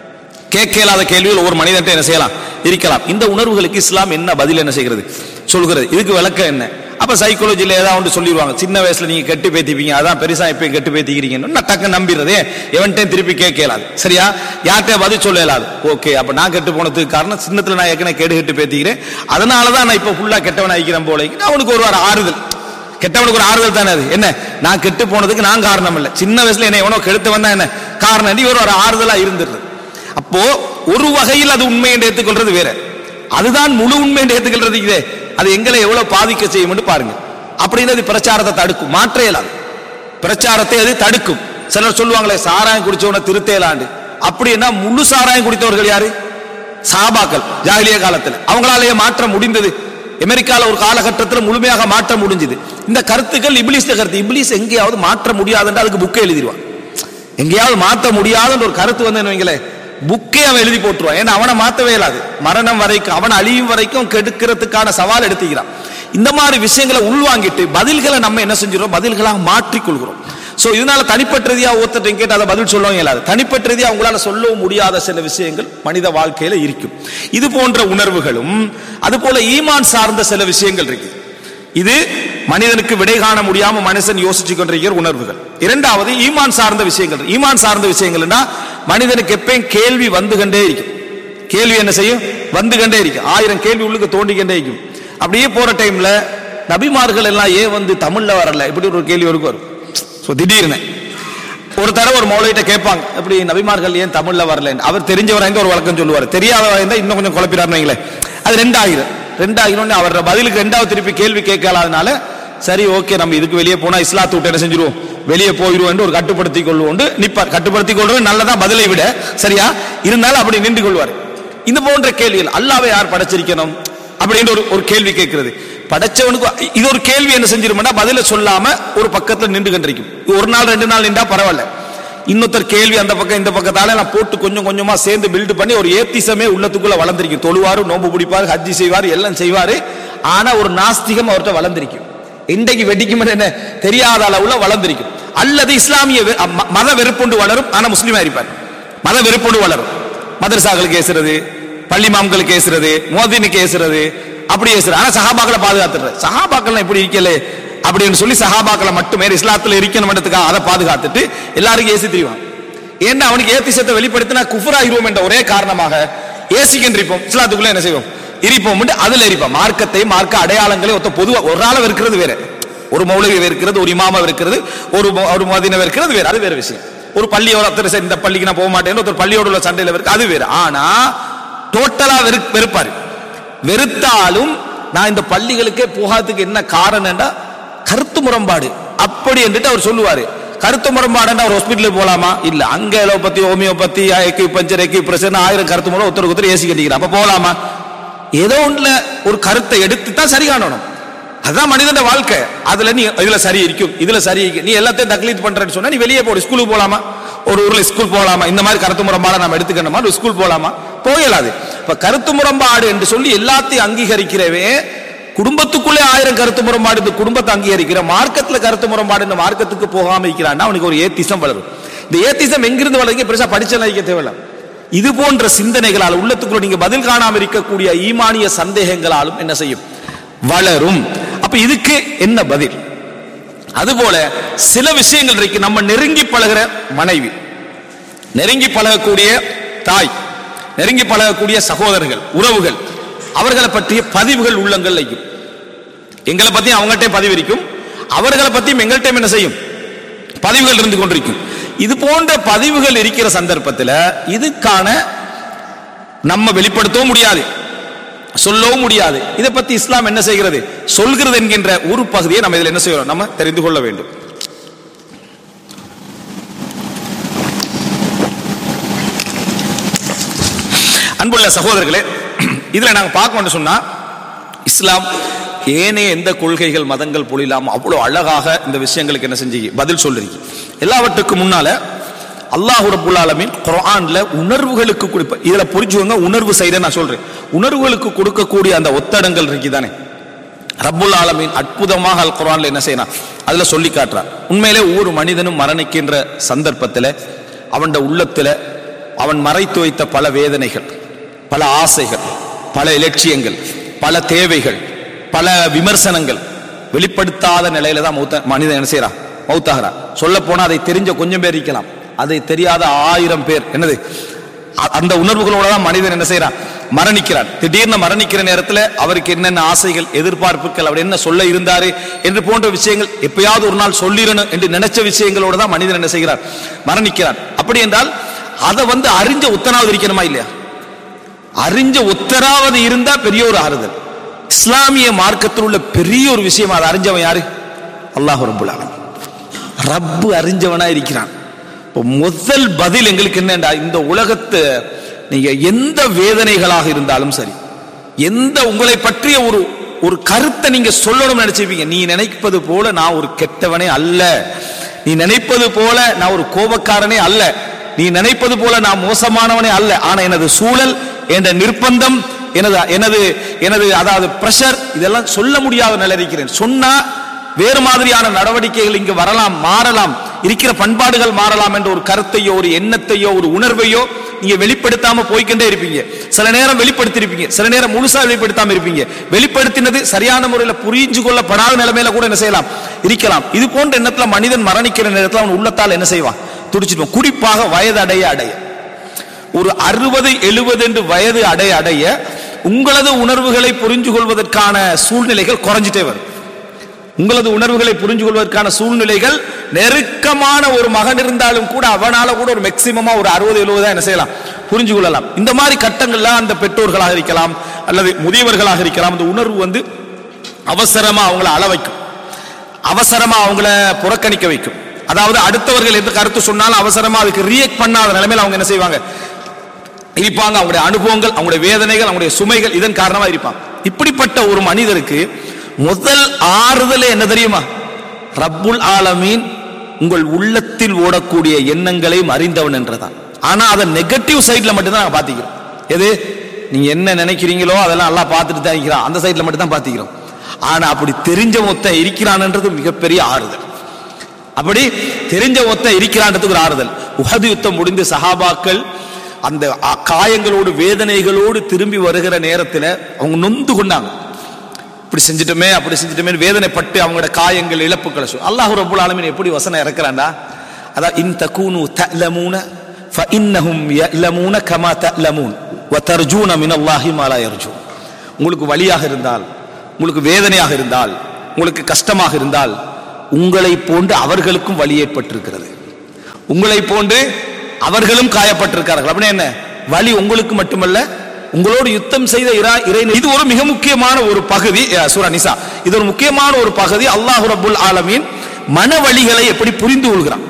கேட்க இயலாத கேள்விகள் ஒவ்வொரு மனிதன்ட்ட என்ன செய்யலாம் இருக்கலாம் இந்த உணர்வுகளுக்கு இஸ்லாம் என்ன பதில் என்ன செய்கிறது சொல்கிறது இதுக்கு விளக்கம் என்ன அப்ப சைக்காலஜில ஏதாவது ஒன்று சொல்லிடுவாங்க சின்ன வயசுல நீங்க கெட்டு பேத்திப்பீங்க அதான் பெருசா இப்பயும் கெட்டு பேத்திக்கிறீங்கன்னு நான் டக்கு நம்பிடுறதே எவன்ட்டையும் திருப்பி கேட்க இயலாது சரியா யார்கிட்டயும் பதில் சொல்ல இயலாது ஓகே அப்ப நான் கெட்டு போனதுக்கு காரணம் சின்னத்துல நான் ஏற்கனவே கெடு கெட்டு பேத்திக்கிறேன் அதனாலதான் நான் இப்ப ஃபுல்லா கெட்டவன் ஆகிக்கிறேன் போல நான் அவனுக்கு ஒரு வாரம் ஆறுதல் கெட்டவனுக்கு ஒரு ஆறுதல் தானே அது என்ன நான் கெட்டு போனதுக்கு நான் காரணம் இல்லை சின்ன வயசுல என்ன எவனோ கெடுத்து வந்தா என்ன காரணம் ஒரு ஒரு ஆறுதலா இருந்துருது அப்போ ஒரு வகையில் அது உண்மை என்று ஏற்றுக்கொள்றது வேற அதுதான் முழு உண்மை என்று ஏற்றுக்கொள்றது இதே அது எங்களை எவ்வளவு பாதிக்க செய்யும் பாருங்க அப்படின்னு அது பிரச்சாரத்தை தடுக்கும் மாற்ற இயலாது பிரச்சாரத்தை அது தடுக்கும் சிலர் சொல்லுவாங்களே சாராயம் குடிச்சவன திருத்தேலாண்டு அப்படின்னா முழு சாராயம் குடித்தவர்கள் யாரு சாபாக்கள் ஜாகிலிய காலத்தில் அவங்களாலேயே மாற்ற முடிந்தது அமெரிக்கால ஒரு காலகட்டத்தில் முழுமையாக மாற்ற முடிஞ்சது இந்த கருத்துக்கள் இப்லீஸ் கருத்து இப்லீஸ் எங்கேயாவது மாற்ற முடியாதுன்னு அதுக்கு புக்கை எழுதிடுவான் எங்கேயாவது மாற்ற முடியாதுன்ற ஒரு கருத்து வந்து வைங்களேன் புக்கே அவன் எழுதி போட்டுருவான் ஏன்னா அவனை மாத்தவே இயலாது மரணம் வரைக்கும் அவன் அழியும் வரைக்கும் கெடுக்கிறதுக்கான சவால் எடுத்துக்கிறான் இந்த மாதிரி விஷயங்களை உள்வாங்கிட்டு பதில்களை நம்ம என்ன செஞ்சிடும் பதில்களாக மாற்றிக் கொள்கிறோம் சோ இதனால தனிப்பட்ட ரீதியா ஒருத்தர் கேட்டு அதை பதில் சொல்லவும் இயலாது தனிப்பட்ட ரீதியா அவங்களால சொல்லவும் முடியாத சில விஷயங்கள் மனித வாழ்க்கையில இருக்கும் இது போன்ற உணர்வுகளும் அது போல ஈமான் சார்ந்த சில விஷயங்கள் இருக்கு இது மனிதனுக்கு விடை காண முடியாம மனுஷன் யோசிச்சு கொண்டிருக்கிற உணர்வுகள் இரண்டாவது ஈமான் சார்ந்த விஷயங்கள் ஈமான் சார்ந்த விஷயங்கள்னா மனிதனுக்கு எப்பயும் கேள்வி வந்து கொண்டே இருக்கும் கேள்வி என்ன செய்யும் வந்து கொண்டே இருக்கும் ஆயிரம் கேள்வி உள்ளுக்கு தோண்டிக்கொண்டே இருக்கும் அப்படியே போற டைம்ல நபிமார்கள் எல்லாம் ஏன் வந்து தமிழ்ல வரல இப்படி ஒரு கேள்வி ஒரு வரும் ஸோ திடீர்னு ஒரு தடவை ஒரு மௌலையிட்ட கேட்பாங்க எப்படி நபிமார்கள் ஏன் தமிழ்ல வரல அவர் தெரிஞ்சவரா இருந்தா ஒரு வழக்கம் சொல்லுவார் தெரியாதவரா இருந்தா இன்னும் கொஞ்சம் குழப்பிடாருன்னு வைங்களேன் அது ரெண்டாயிரம் ரெண்டாயிரம் அவர் பதிலுக்கு ரெண்டாவது திருப்பி கேள்வி கேட்கலாதனால சரி ஓகே நம்ம இதுக்கு வெளியே போனா இஸ்லாத்து விட்டு என்ன செஞ்சிருவோம் வெளியே போயிடுவோம் ஒரு கட்டுப்படுத்தி கொள்வோம் நிப்பார் கட்டுப்படுத்தி கொள்வது நல்லதா பதிலை விட சரியா இருந்தாலும் அப்படி நின்று கொள்வார் இந்த போன்ற கேள்விகள் அல்லாவை யார் படைச்சிருக்கணும் அப்படின்னு ஒரு ஒரு கேள்வி கேட்கிறது படைச்சவனுக்கு இது ஒரு கேள்வி என்ன செஞ்சிருமெண்டா பதில சொல்லாம ஒரு பக்கத்துல நின்று கண்டிருக்கும் ஒரு நாள் ரெண்டு நாள் நின்றா பரவாயில்ல இன்னொருத்தர் கேள்வி அந்த பக்கம் இந்த பக்கத்தால நான் போட்டு கொஞ்சம் கொஞ்சமா சேர்ந்து பில்டு பண்ணி ஒரு ஏத்திசமே உள்ளத்துக்குள்ள வளர்ந்திருக்கும் தொழுவாரு நோம்பு பிடிப்பாரு ஹஜ்ஜி செய்வாரு எல்லாம் செய்வாரு ஆனா ஒரு நாஸ்திகம் அவர்கிட்ட வளர்ந்திருக்கும் இன்றைக்கு வெடிக்கும் என்ன தெரியாத அளவுல வளர்ந்திருக்கும் அல்லது இஸ்லாமிய வெ- ம- மத வெறுப்புண்டு வளரும் ஆனா முஸ்லீமா இருப்பார் மத வெறுப்புண்டு வளரும் மதரசாக்களுக்கு ஏசுறது பள்ளி மாம்களுக்கு ஏசுறது மோதினுக்கு ஏசுறது அப்படி ஏசுறது ஆனா சஹாபாக்களை பாதுகாத்துறது சஹாபாக்கள் இப்படி இருக்கல அப்படின்னு சொல்லி சஹாபாக்களை மட்டுமே இஸ்லாத்துல இருக்கணும்ன்றதுக்காக அதை பாதுகாத்துட்டு எல்லாருக்கும் ஏசி தெரியும் ஏன்னா அவனுக்கு ஏத்திசத்தை வெளிப்படுத்தினா குஃபராயிருவோம் என்ற ஒரே காரணமாக ஏசிக்கின்றிருப்போம் இஸ்லாத்துக்குள்ள என்ன செய்வோம் இருப்போம் அதுல இருப்போம் மார்க்கத்தை மார்க்க அடையாளங்களை ஒத்த பொதுவா ஒரு ஆளை வெறுக்கிறது வேற ஒரு மௌலவி வெறுக்கிறது ஒரு இமாம வெறுக்கிறது ஒரு மொ- ஒரு மதின வெறுக்கிறது வேற அது வேற விஷயம் ஒரு பள்ளியோட ஒருத்தர் சரி, இந்த பள்ளிக்கு நான் போக மாட்டேன்னு ஒருத்தர் பள்ளியோட உள்ள சண்டையில வெறுக்க அது வேற ஆனா டோட்டலா வெறு வெறுப்பாரு வெறுத்தாலும் நான் இந்த பள்ளிகளுக்கே போகாததுக்கு என்ன காரணம்னா கருத்து முரண்பாடு அப்படி என்றுட்டு அவர் சொல்லுவாரு கருத்து முரண்பாடுன்னா ஒரு ஹாஸ்பிட்டலுக்கு போலாமா இல்ல அங்க எலோபதி ஹோமியோபதி எக்கி பஞ்சர் எக்கி பிரச்சனை ஆயிரம் கருத்து மூலம் ஒருத்தருக்கு ஒருத்தர் ஏசி கட்டிக்கிறான் அப்ப போலாமா ஏதோ ஒண்ணுல ஒரு கருத்தை எடுத்து தான் சரி காணணும் அதுதான் மனிதன வாழ்க்கை அதுல நீ இதுல சரி இருக்கும் இதுல சரி இருக்கு. நீ எல்லாத்தையும் தக்லீத் பண்றேன்னு சொன்னா நீ வெளியே போடு ஸ்கூலுக்கு போலாமா ஒரு ஊர்ல ஸ்கூல் போலாமா இந்த மாதிரி கருத்து முரண்பாடை நம்ம எடுத்துக்கணுமா ஒரு ஸ்கூல் போலாமா போகலாது இப்ப கருத்து முரண்பாடு என்று சொல்லி எல்லாத்தையும் அங்கீகரிக்கிறவே குடும்பத்துக்குள்ளே ஆயிரம் கருத்து முரண்பாடு இந்த குடும்பத்தை அங்கீகரிக்கிற மார்க்கத்துல கருத்து முரண்பாடு இந்த மார்க்கத்துக்கு போகாம இருக்கிறான்னா அவனுக்கு ஒரு ஏத்திசம் வளரும் இந்த ஏத்திசம் எங்கிருந்து வளருங்க பெருசா படிச்ச நினைக்க தேவையில்ல இது போன்ற சிந்தனைகளால் உள்ளத்துக்குள்ள நீங்க பதில் காணாம இருக்கக்கூடிய ஈமானிய சந்தேகங்களாலும் என்ன செய்யும் வளரும் அப்ப இதுக்கு என்ன பதில் அதுபோல சில விஷயங்கள் இருக்கு நம்ம நெருங்கி பழகுற மனைவி நெருங்கி பழகக்கூடிய தாய் நெருங்கி பழகக்கூடிய சகோதரர்கள் உறவுகள் அவர்களை பற்றிய பதிவுகள் உள்ளங்கள் வைக்கும் எங்களை பத்தி அவங்கள்ட்ட பதிவு இருக்கும் அவர்களை பத்தியும் எங்கள்கிட்ட என்ன செய்யும் பதிவுகள் இருந்து கொண்டிருக்கும் இது போன்ற பதிவுகள் இருக்கிற சந்தர்ப்பத்தில் இதுக்கான நம்ம வெளிப்படுத்தவும் முடியாது சொல்லவும் முடியாது இதை பத்தி இஸ்லாம் என்ன செய்கிறது சொல்கிறது என்கின்ற ஒரு பகுதியை நம்ம இதில் என்ன செய்யறோம் நம்ம தெரிந்து கொள்ள வேண்டும் அன்புள்ள சகோதரர்களே இதுல நாங்க பார்க்கணும்னு சொன்னா இஸ்லாம் ஏனைய எந்த கொள்கைகள் மதங்கள் பொழிலாம அவ்வளவு அழகாக இந்த விஷயங்களுக்கு என்ன செஞ்சு பதில் சொல்லிருக்கு எல்லாவற்றுக்கும் முன்னால அல்லாஹ் ரப்புல் ஆலமீன் குர்ஆன்ல உணர்வுகளுக்கு கொடுப்ப இதுல புரிஞ்சுவங்க உணர்வு சைட நான் சொல்றேன் உணர்வுகளுக்கு கொடுக்கக்கூடிய அந்த ஒத்தடங்கள் இருக்குதானே ரப்புல் ஆலமீன் அற்புதமாக அல் குர்ஆன்ல என்ன செய்யறான் அதுல சொல்லி காட்டுறான் உண்மையிலே ஒவ்வொரு மனிதனும் மரணிக்கின்ற சந்தர்ப்பத்தில் அவன் உள்ளத்துல அவன் மறைத்து வைத்த பல வேதனைகள் பல ஆசைகள் பல இலட்சியங்கள் பல தேவைகள் பல விமர்சனங்கள் வெளிப்படுத்தாத நிலையில தான் மௌத்த மனிதன் என்ன செய்யறான் மௌத்தாகிறான் சொல்ல போனா அதை தெரிஞ்ச கொஞ்சம் பேர் இருக்கலாம் அதை தெரியாத ஆயிரம் பேர் என்னது அ- அந்த உணர்வுகளோட தான் மனிதன் என்ன செய்யறான் மரணிக்கிறான் திடீர்னு மரணிக்கிற நேரத்தில் அவருக்கு என்னென்ன ஆசைகள் எதிர்பார்ப்புகள் அவர் என்ன சொல்ல இருந்தாரு என்று போன்ற விஷயங்கள் எப்பயாவது ஒரு நாள் சொல்லிடணும் என்று நினைச்ச விஷயங்களோட தான் மனிதன் என்ன செய்கிறார் மரணிக்கிறான் அப்படி என்றால் அதை வந்து அறிஞ்ச உத்தரவாதம் இருக்கணுமா இல்லையா அறிஞ்ச உத்தராவது இருந்தா பெரிய ஒரு ஆறுதல் இஸ்லாமிய மார்க்கத்தில் உள்ள பெரிய ஒரு விஷயம் அதை அறிஞ்சவன் யாரு அல்லாஹ் ரப்புல் ஆலமீன் ரப்பு அறிஞ்சவனா இருக்கிறான் இப்போ முதல் பதில் எங்களுக்கு என்னண்டா இந்த உலகத்து நீங்க எந்த வேதனைகளாக இருந்தாலும் சரி எந்த உங்களை பற்றிய ஒரு ஒரு கருத்தை நீங்க சொல்லணும்னு நினைச்சிருப்பீங்க நீ நினைப்பது போல நான் ஒரு கெட்டவனே அல்ல நீ நினைப்பது போல நான் ஒரு கோபக்காரனே அல்ல நீ நினைப்பது போல நான் மோசமானவனே அல்ல ஆனா எனது சூழல் என்ற நிர்பந்தம் எனது எனது எனது அதாவது பிரஷர் இதெல்லாம் சொல்ல முடியாத நிலை இருக்கிறேன் சொன்னா வேறு மாதிரியான நடவடிக்கைகள் இங்கு வரலாம் மாறலாம் இருக்கிற பண்பாடுகள் மாறலாம் என்ற ஒரு கருத்தையோ ஒரு எண்ணத்தையோ ஒரு உணர்வையோ நீங்க வெளிப்படுத்தாம போய்க்கிட்டே இருப்பீங்க சில நேரம் வெளிப்படுத்திருப்பீங்க சில நேரம் முழுசா வெளிப்படுத்தாம இருப்பீங்க வெளிப்படுத்தினது சரியான முறையில் புரிஞ்சு கொள்ளப்படாத நிலைமையில கூட என்ன செய்யலாம் இருக்கலாம் இது போன்ற எண்ணத்துல மனிதன் மரணிக்கிற நேரத்தில் அவன் உள்ளத்தால் என்ன செய்வான் துடிச்சிடுவான் குறிப்பாக வயது அடைய அடைய ஒரு அறுபது எழுபது என்று வயது அடைய அடைய உங்களது உணர்வுகளை புரிஞ்சு கொள்வதற்கான சூழ்நிலைகள் குறைஞ்சிட்டே வரும் உங்களது உணர்வுகளை புரிஞ்சு கொள்வதற்கான சூழ்நிலைகள் நெருக்கமான ஒரு மகன் இருந்தாலும் கூட அவனால கூட ஒரு மேக்சிமமா ஒரு அறுபது எழுபது என்ன செய்யலாம் புரிஞ்சு கொள்ளலாம் இந்த மாதிரி கட்டங்கள்ல அந்த பெற்றோர்களாக இருக்கலாம் அல்லது முதியவர்களாக இருக்கலாம் அந்த உணர்வு வந்து அவசரமா அவங்கள அள வைக்கும் அவசரமா அவங்கள புறக்கணிக்க வைக்கும் அதாவது அடுத்தவர்கள் எந்த கருத்து சொன்னாலும் அவசரமா அதுக்கு ரியாக்ட் பண்ணாத நிலைமையில அவங்க என்ன செய்வாங்க இருப்பாங்க அவங்களுடைய அனுபவங்கள் அவங்களுடைய வேதனைகள் அவங்களுடைய சுமைகள் இதன் காரணமா இருப்பாங்க இப்படிப்பட்ட ஒரு மனிதருக்கு முதல் ஆறுதல் என்ன தெரியுமா ரப்புல் ஆலமீன் உங்கள் உள்ளத்தில் ஓடக்கூடிய எண்ணங்களையும் அறிந்தவன் என்றதான் ஆனா அதை நெகட்டிவ் சைட்ல மட்டும்தான் நாங்க பாத்திக்கிறோம் எது நீங்க என்ன நினைக்கிறீங்களோ அதெல்லாம் எல்லாம் பார்த்துட்டு தான் இருக்கிறான் அந்த சைட்ல மட்டும் தான் பாத்திக்கிறோம் ஆனா அப்படி தெரிஞ்ச மொத்த இருக்கிறான்ன்றது மிகப்பெரிய ஆறுதல் அப்படி தெரிஞ்ச ஒத்த இருக்கிறான்றதுக்கு ஒரு ஆறுதல் உஹது யுத்தம் முடிந்து சஹாபாக்கள் அந்த அ- காயங்களோடு வேதனைகளோடு திரும்பி வருகிற நேரத்தில் அவங்க நொந்து கொண்டாங்க இப்படி செஞ்சிட்டோமே அப்படி செஞ்சிட்டோமே வேதனைப்பட்டு அவங்களோட காயங்கள் இழப்புகளை சொல் அல்லாஹ் ரபுல் ஆலமீன் எப்படி வசனம் இறக்குறான்டா அதான் இன் தகூனு தஅலமூன ஃபஇன்னஹும் யஅலமூன கமா தஅலமூன் வதர்ஜூன மினல்லாஹி மா லா யர்ஜூன் உங்களுக்கு வலியாக இருந்தால் உங்களுக்கு வேதனையாக இருந்தால் உங்களுக்கு கஷ்டமாக இருந்தால் உங்களை போன்று அவர்களுக்கும் வலி ஏற்பட்டிருக்கிறது உங்களை போன்று அவர்களும் காயப்பட்டிருக்கிறார்கள் அப்படின்னா என்ன வலி உங்களுக்கு மட்டுமல்ல உங்களோடு யுத்தம் செய்த இரா இறை இது ஒரு மிக முக்கியமான ஒரு பகுதி அஹ், சூரா நிசா இது ஒரு முக்கியமான ஒரு பகுதி அல்லாஹ் ரபுல் ஆலமீன் மன வழிகளை எப்படி புரிந்து கொள்கிறான்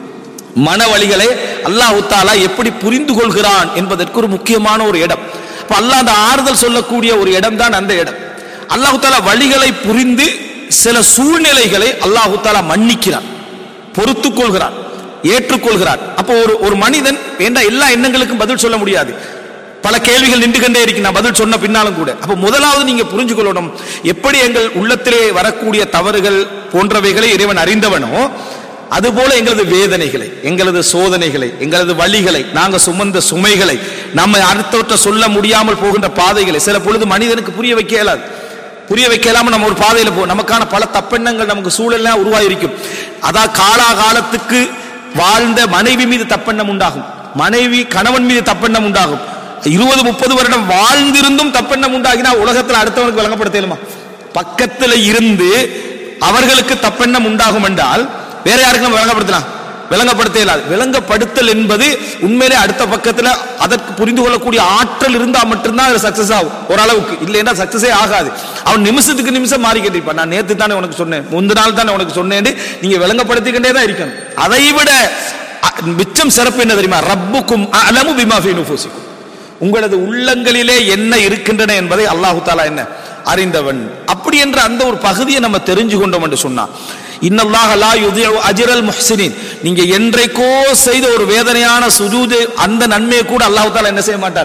மன வழிகளை அல்லாஹ் தாலா எப்படி புரிந்து கொள்கிறான் என்பதற்கு ஒரு முக்கியமான ஒரு இடம் அப்ப அல்லாஹ் அந்த ஆறுதல் சொல்லக்கூடிய ஒரு இடம் தான் அந்த இடம் அல்லாஹ் தாலா வழிகளை புரிந்து சில சூழ்நிலைகளை அல்லாஹ் தாலா மன்னிக்கிறான் பொறுத்துக் கொள்கிறான் ஏற்றுக்கொள்கிறான் அப்போ ஒரு ஒரு மனிதன் வேண்டாம் எல்லா எண்ணங்களுக்கும் பதில் சொல்ல முடியாது பல கேள்விகள் நின்று கொண்டே இருக்கு நான் பதில் சொன்ன பின்னாலும் கூட அப்ப முதலாவது நீங்க புரிஞ்சு கொள்ளணும் எப்படி எங்கள் உள்ளத்திலே வரக்கூடிய தவறுகள் போன்றவைகளை இறைவன் அறிந்தவனோ அதுபோல எங்களது வேதனைகளை எங்களது சோதனைகளை எங்களது வழிகளை நாங்க சுமந்த சுமைகளை நம்ம அடுத்தவற்றை சொல்ல முடியாமல் போகின்ற பாதைகளை சில பொழுது மனிதனுக்கு புரிய வைக்க இயலாது புரிய வைக்கலாம நம்ம ஒரு பாதையில போ நமக்கான பல தப்பெண்ணங்கள் நமக்கு சூழல்லாம் உருவாயிருக்கும் அதான் காலாகாலத்துக்கு வாழ்ந்த மனைவி மீது தப்பெண்ணம் உண்டாகும் மனைவி கணவன் மீது தப்பெண்ணம் உண்டாகும் இருபது முப்பது வருடம் வாழ்ந்திருந்தும் தப்பெண்ணம் உண்டாகினா உலகத்துல அடுத்தவனுக்கு விளங்கப்படுத்தலுமா பக்கத்துல இருந்து அவர்களுக்கு தப்பெண்ணம் உண்டாகும் என்றால் வேற யாருக்கு நம்ம விளங்கப்படுத்தலாம் விளங்கப்படுத்த இயலாது விளங்கப்படுத்தல் என்பது உண்மையிலே அடுத்த பக்கத்துல அதற்கு புரிந்து கொள்ளக்கூடிய ஆற்றல் இருந்தா மட்டும்தான் அது சக்சஸ் ஆகும் ஓரளவுக்கு இல்லைன்னா சக்சஸே ஆகாது அவன் நிமிஷத்துக்கு நிமிஷம் மாறிக்கிட்டு இருப்பான் நான் நேத்து தானே உனக்கு சொன்னேன் முந்த நாள் தானே உனக்கு சொன்னேன் நீங்க விளங்கப்படுத்திக்கிட்டே தான் இருக்கணும் அதை விட அ, மிச்சம் சிறப்பு என்ன தெரியுமா ரப்புக்கும் அலமு பிமா ஃபீ நுஃபூசிக்கும் உங்களது உள்ளங்களிலே என்ன இருக்கின்றன என்பதை அல்லாஹு தாலா என்ன அறிந்தவன் அப்படி என்ற அந்த ஒரு பகுதியை நம்ம தெரிஞ்சு கொண்டோம் என்று சொன்னா இன்னல்லாஹ் லா யுதிஉ அஜ்ரல் முஹ்சினின் நீங்க என்றைக்கோ செய்த ஒரு வேதனையான சுஜூது அந்த நன்மையை கூட அல்லாஹ் தாலா என்ன செய்ய மாட்டான்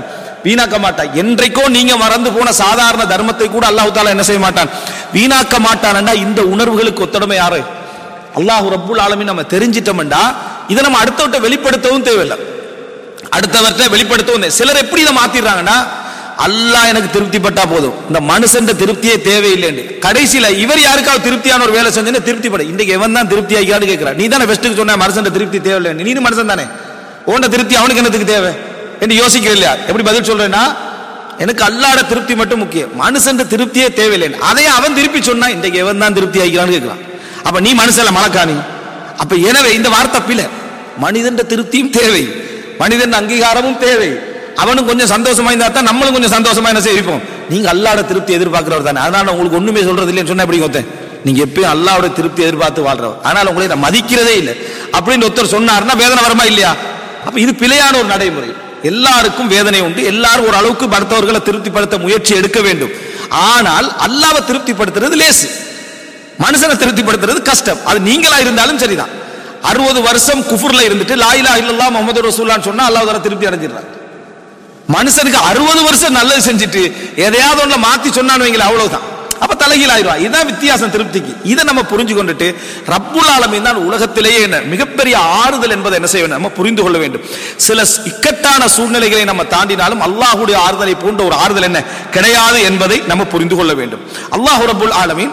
வீணாக்க மாட்டான் என்றைக்கோ நீங்க மறந்து போன சாதாரண தர்மத்தை கூட அல்லாஹ் தாலா என்ன செய்ய மாட்டான் வீணாக்க மாட்டான்டா இந்த உணர்வுகளுக்கு ஒத்தடமை யாரு அல்லாஹ் ரப்புல் ஆலமீன் நம்ம தெரிஞ்சிட்டோம்டா இதை நம்ம அடுத்தவட்ட வெளிப்படுத்தவும் தேவையில்லை அடுத்தவர்கிட்ட வெளிப்படுத்தவும் தேவை. சிலர் எப்படி இதை மாத்திடுறாங்கன்னா அல்லாஹ் எனக்கு திருப்திப்பட்டா போதும் இந்த மனுஷன் திருப்தியே தேவையில்லைன்னு கடைசியில இவர் யாருக்காவது திருப்தியான ஒரு வேலை செஞ்சா திருப்தி பட இன்னைக்கு எவன் தான் திருப்தி ஆகியான்னு கேட்கிறான் நீ தானே பெஸ்ட்டுக்கு சொன்ன மனுஷன் திருப்தி தேவையில்லை நீ மனுஷன் தானே உன்ட திருப்தி அவனுக்கு என்னத்துக்கு தேவை என்று யோசிக்கிறேன் இல்லையா எப்படி பதில் சொல்றேன்னா எனக்கு அல்லாட திருப்தி மட்டும் முக்கியம் மனுஷன் திருப்தியே தேவையில்லைன்னு அதையே அவன் திருப்பி சொன்னா இன்றைக்கு எவன் தான் திருப்தி ஆகிறான்னு கேட்கிறான் அப்ப நீ மனுஷன்ல மலக்காணி அப்ப எனவே இந்த வார்த்தை பில மனிதன் திருப்தியும் தேவை மனிதன் அங்கீகாரமும் தேவை அவனும் கொஞ்சம் சந்தோஷமா இருந்தா தான் நம்மளும் கொஞ்சம் சந்தோஷமா என்ன செய்வோம் நீங்க அல்லாட திருப்தி எதிர்பார்க்கிறவர் தானே அதனால உங்களுக்கு ஒண்ணுமே சொல்றது இல்லைன்னு சொன்னா எப்படி ஒருத்தன் நீங்க எப்பயும் அல்லாவோட திருப்தி எதிர்பார்த்து வாழ்றவர் ஆனால் உங்களை நான் மதிக்கிறதே இல்லை அப்படின்னு ஒருத்தர் சொன்னாருன்னா வேதனை வருமா இல்லையா அப்ப இது பிழையான ஒரு நடைமுறை எல்லாருக்கும் வேதனை உண்டு எல்லாரும் ஒரு அளவுக்கு அடுத்தவர்களை திருப்திப்படுத்த முயற்சி எடுக்க வேண்டும் ஆனால் அல்லாவை திருப்திப்படுத்துறது லேசு மனுஷனை திருப்திப்படுத்துறது கஷ்டம் அது நீங்களா இருந்தாலும் சரிதான் அறுபது வருஷம் குஃபுர்ல இருந்துட்டு லாயிலா இல்லல்லா முகமது ரசூல்லான்னு சொன்னா அல்லாஹ் தஆலா திருப்தி அடைஞ்சிடுறாங்க மனுஷனுக்கு அறுபது வருஷம் நல்லது செஞ்சுட்டு எதையாவது ஒண்ணு மாத்தி சொன்னான்னு வைங்களேன் அவ்வளவுதான் அப்ப தலைகீழ் ஆயிடுவா இதுதான் வித்தியாசம் திருப்திக்கு இதை நம்ம புரிஞ்சு கொண்டுட்டு ரப்புல் ஆலமீன் தான் உலகத்திலேயே என்ன மிகப்பெரிய ஆறுதல் என்பதை என்ன செய்ய வேண்டும் நம்ம புரிந்து கொள்ள வேண்டும் சில இக்கட்டான சூழ்நிலைகளை நம்ம தாண்டினாலும் அல்லாஹ்வுடைய ஆறுதலை போன்ற ஒரு ஆறுதல் என்ன கிடையாது என்பதை நம்ம புரிந்து கொள்ள வேண்டும் அல்லாஹ் ரப்புல் ஆலமீன்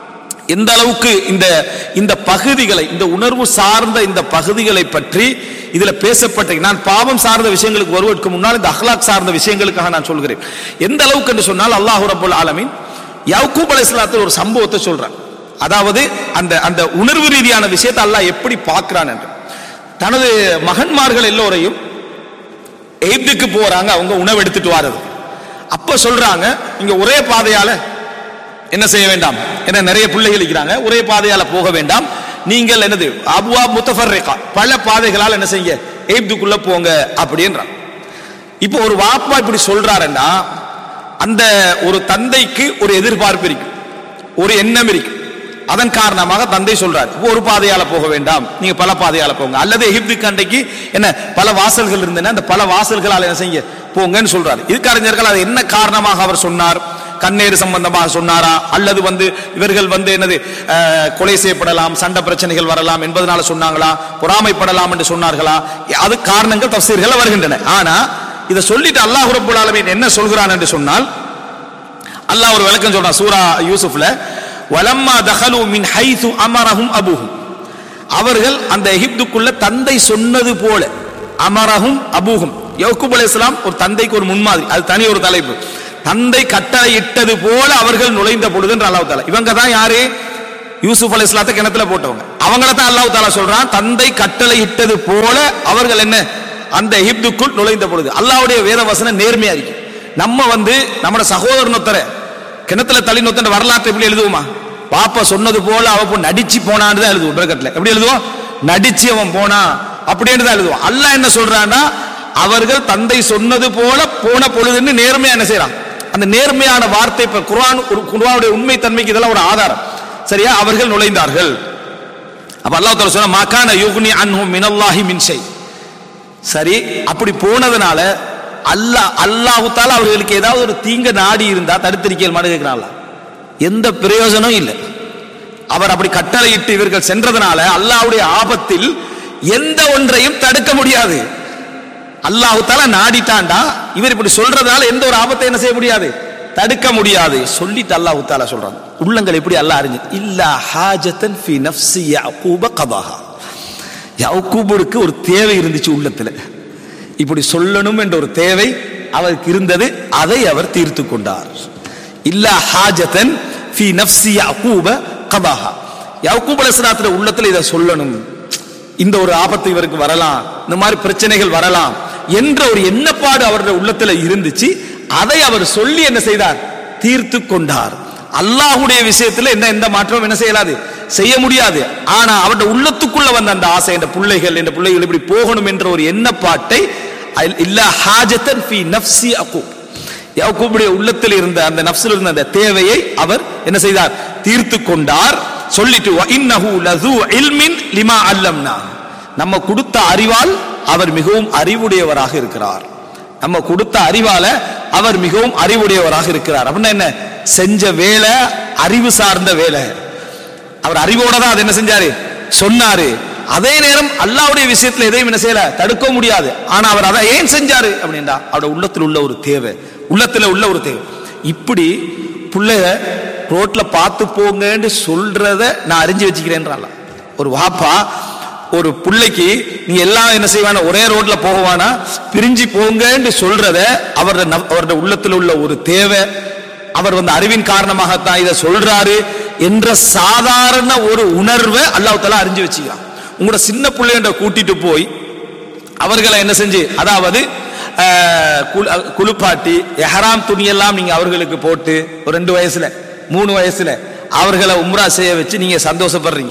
எந்த அளவுக்கு இந்த இந்த பகுதிகளை இந்த உணர்வு சார்ந்த இந்த பகுதிகளை பற்றி இதுல பேசப்பட்ட நான் பாவம் சார்ந்த விஷயங்களுக்கு வருவதற்கு முன்னால் இந்த அஹ்லாக் சார்ந்த விஷயங்களுக்காக நான் சொல்கிறேன் எந்த அளவுக்கு என்று சொன்னால் அல்லாஹ் ரபுல் ஆலமீன் யவுக்கூப் அலைஹிஸ்ஸலாத்தில் ஒரு சம்பவத்தை சொல்றான் அதாவது அந்த அந்த உணர்வு ரீதியான விஷயத்தை அல்லாஹ் எப்படி பார்க்கிறான் என்று தனது மகன்மார்கள் எல்லோரையும் எய்ப்துக்கு போறாங்க அவங்க உணவு எடுத்துட்டு வாரது அப்ப சொல்றாங்க இங்க ஒரே பாதையால என்ன செய்ய வேண்டாம் என்ன நிறைய பிள்ளைகள் இருக்கிறாங்க ஒரே பாதையால போக வேண்டாம் நீங்கள் என்னது அபுவா முத்தஃபர்ரிகா பல பாதைகளால் என்ன செய்யுங்க எய்ப்துக்குள்ள போங்க அப்படின்றான் இப்போ ஒரு வாப்பா இப்படி சொல்றாருன்னா அந்த ஒரு தந்தைக்கு ஒரு எதிர்பார்ப்பு இருக்கு ஒரு எண்ணம் இருக்கு அதன் காரணமாக தந்தை சொல்றார் இப்போ ஒரு பாதையால போக வேண்டாம் நீங்க பல பாதையால போங்க அல்லது எகிப்துக்கு அன்றைக்கு என்ன பல வாசல்கள் இருந்தன அந்த பல வாசல்களால் என்ன செய்ய போங்கன்னு சொல்றாரு இதுக்கு அறிஞர்கள் அது என்ன காரணமாக அவர் சொன்னார் கண்ணேறு சம்பந்தமாக சொன்னாரா அல்லது வந்து இவர்கள் வந்து என்னது அஹ், கொலை செய்யப்படலாம் சண்டை பிரச்சனைகள் வரலாம் என்பதனால சொன்னாங்களா பொறாமைப்படலாம் என்று சொன்னார்களா அது காரணங்கள் தப்சீர்கள் வருகின்றன ஆனா இதை சொல்லிட்டு அல்லாஹ் ரப்பல் ஆலமீன் என்ன சொல்கிறான் என்று சொன்னால் அல்லாஹ் ஒரு விளக்கம் சொல்றான் சூரா யூசுப்ல வலம்மா தஹலு மின் ஹைது அமரஹும் அபுஹும் அவர்கள் அந்த எகிப்துக்குள்ள தந்தை சொன்னது போல அமரஹும் அபூஹும் யக்கூப் அலைஹிஸ்ஸலாம் ஒரு தந்தைக்கு ஒரு முன்மாதிரி அது தனி ஒரு தலைப்பு தந்தை கட்டளையிட்டது போல அவர்கள் நுழைந்த பொழுது என்று அல்லாஹ் தாலா இவங்க தான் யாரு யூசுப் அலைஹிஸ்ஸலாத்தை கிணத்துல போட்டவங்க அவங்கள தான் அல்லாஹ் தாலா சொல்றான் தந்தை கட்டளையிட்டது போல அவர்கள் என்ன அந்த எகிப்துக்குள் நுழைந்த பொழுது அல்லாஹ்வுடைய வேத வசனம் நேர்மையா இருக்கு நம்ம வந்து நம்மட சகோதரனொத்தர கிணத்துல தள்ளி நொத்தன வரலாற்றை எப்படி எழுதுவோமா பாப்பா சொன்னது போல அவ போ நடிச்சு போனான்னு தான் எழுதுவோம் பிரகட்ல எப்படி எழுதுவோம் நடிச்சு அவன் போனா அப்படின்னு தான் எழுதுவோம் அல்லாஹ் என்ன சொல்றான்னா அவர்கள் தந்தை சொன்னது போல போன பொழுதுன்னு நேர்மையா என்ன செய்யறான் அந்த நேர்மையான வார்த்தை இப்ப குர்ஆன் ஒரு குர்ஆனுடைய உண்மை தன்மைக்கு இதெல்லாம் ஒரு ஆதாரம் சரியா அவர்கள் நுழைந்தார்கள் அப்ப அல்லாஹ் தஆலா சொன்னா மகான யுக்னி அன்ஹும் மினல்லாஹி மின் ஷை சரி அப்படி போனதுனால அல்லாஹ் அல்லாஹு தாலா அவர்களுக்கு ஏதாவது ஒரு தீங்க நாடி இருந்தா தடுத்திருக்கல் மாடு கேட்கிறாங்களா எந்த பிரயோஜனம் இல்லை அவர் அப்படி கட்டளையிட்டு இவர்கள் சென்றதுனால அல்லாஹ்வுடைய ஆபத்தில் எந்த ஒன்றையும் தடுக்க முடியாது அல்லாஹு தாலா நாடிட்டாண்டா இவர் இப்படி சொல்றதுனால எந்த ஒரு ஆபத்தை என்ன செய்ய முடியாது தடுக்க முடியாது சொல்லிட்டு அல்லாஹு தாலா சொல்றாங்க உள்ளங்கள் எப்படி அல்லாஹ் அறிஞ்சு இல்லா ஹாஜத்தன் ஃபி நஃப்ஸி யஅகூப கதாஹா யக்கூபுக்கு ஒரு தேவை இருந்துச்சு உள்ளத்துல இப்படி சொல்லணும் என்ற ஒரு தேவை அவருக்கு இருந்தது அதை அவர் தீர்த்து கொண்டார் இல்லா ஹாஜத்தன் ஃபி நஃப்ஸி யக்கூப கதாஹா யக்கூப் அலைஹிஸ்ஸலாத்துல உள்ளத்துல இதை சொல்லணும் இந்த ஒரு ஆபத்து இவருக்கு வரலாம் இந்த மாதிரி பிரச்சனைகள் வரலாம் என்ற ஒரு எண்ணப்பாடு அவருடைய உள்ளத்துல இருந்துச்சு அதை அவர் சொல்லி என்ன செய்தார் தீர்த்து கொண்டார் அல்லாஹ்வுடைய விஷயத்துல என்ன எந்த மாற்றமும் என்ன செய்யலாது செய்ய முடியாது ஆனா அவருடைய உள்ளத்துக்குள்ள வந்த அந்த ஆசை என்ற பிள்ளைகள் என்ற பிள்ளைகள் இப்படி போகணும் என்ற ஒரு எண்ணப்பாட்டை அல்- இல்லா ஹாஜத்தன் ஃபி நஃப்ஸி அகூப் யாக்கூபுடைய உள்ளத்தில் இருந்த அந்த நஃப்ஸில் இருந்த அந்த தேவையை அவர் என்ன செய்தார் தீர்த்து கொண்டார் சொல்லிட்டு "வ இன்னஹு லது இல்மின் லிமா அல்லம்னா நம்ம கொடுத்த அறிவால் அவர் மிகவும் அறிவுடையவராக இருக்கிறார் நம்ம கொடுத்த அறிவால அவர் மிகவும் அறிவுடையவராக இருக்கிறார் அப்படின்னா என்ன செஞ்ச வேலை அறிவு சார்ந்த வேலை அவர் அறிவோட தான் அதை என்ன செஞ்சாரு சொன்னாரு அதே நேரம் அல்லாவுடைய விஷயத்துல எதையும் என்ன செய்யல தடுக்க முடியாது ஆனா அவர் அதை ஏன் செஞ்சாரு அப்படின்னா அவருடைய உள்ளத்தில் உள்ள ஒரு தேவை உள்ளத்துல உள்ள ஒரு தேவை இப்படி புள்ளைய ரோட்ல பார்த்து போங்கன்னு சொல்றத நான் அறிஞ்சு வச்சுக்கிறேன்றால ஒரு வாப்பா ஒரு பிள்ளைக்கு நீ எல்லாம் என்ன செய்வானா ஒரே ரோட்ல போகவானா பிரிஞ்சு போங்கன்னு சொல்றத அவரோட நவ்- அவரோட உள்ளத்துல உள்ள ஒரு தேவை அவர் வந்து அறிவின் காரணமாகத்தான் இதை சொல்றாரு என்ற சாதாரண ஒரு உணர்வை அல்லாஹ் தஆலா அறிஞ்சு வச்சுக்கிறான் உங்களோட சின்ன பிள்ளைன்ற கூட்டிட்டு போய் அவர்களை என்ன செஞ்சு அதாவது அஹ், குளு- அஹ், குளிப்பாட்டி எஹராம் துணியெல்லாம் நீங்க அவர்களுக்கு போட்டு ஒரு ரெண்டு வயசுல மூணு வயசுல அவர்களை உம்ரா செய்ய வச்சு நீங்க சந்தோஷப்படுறீங்க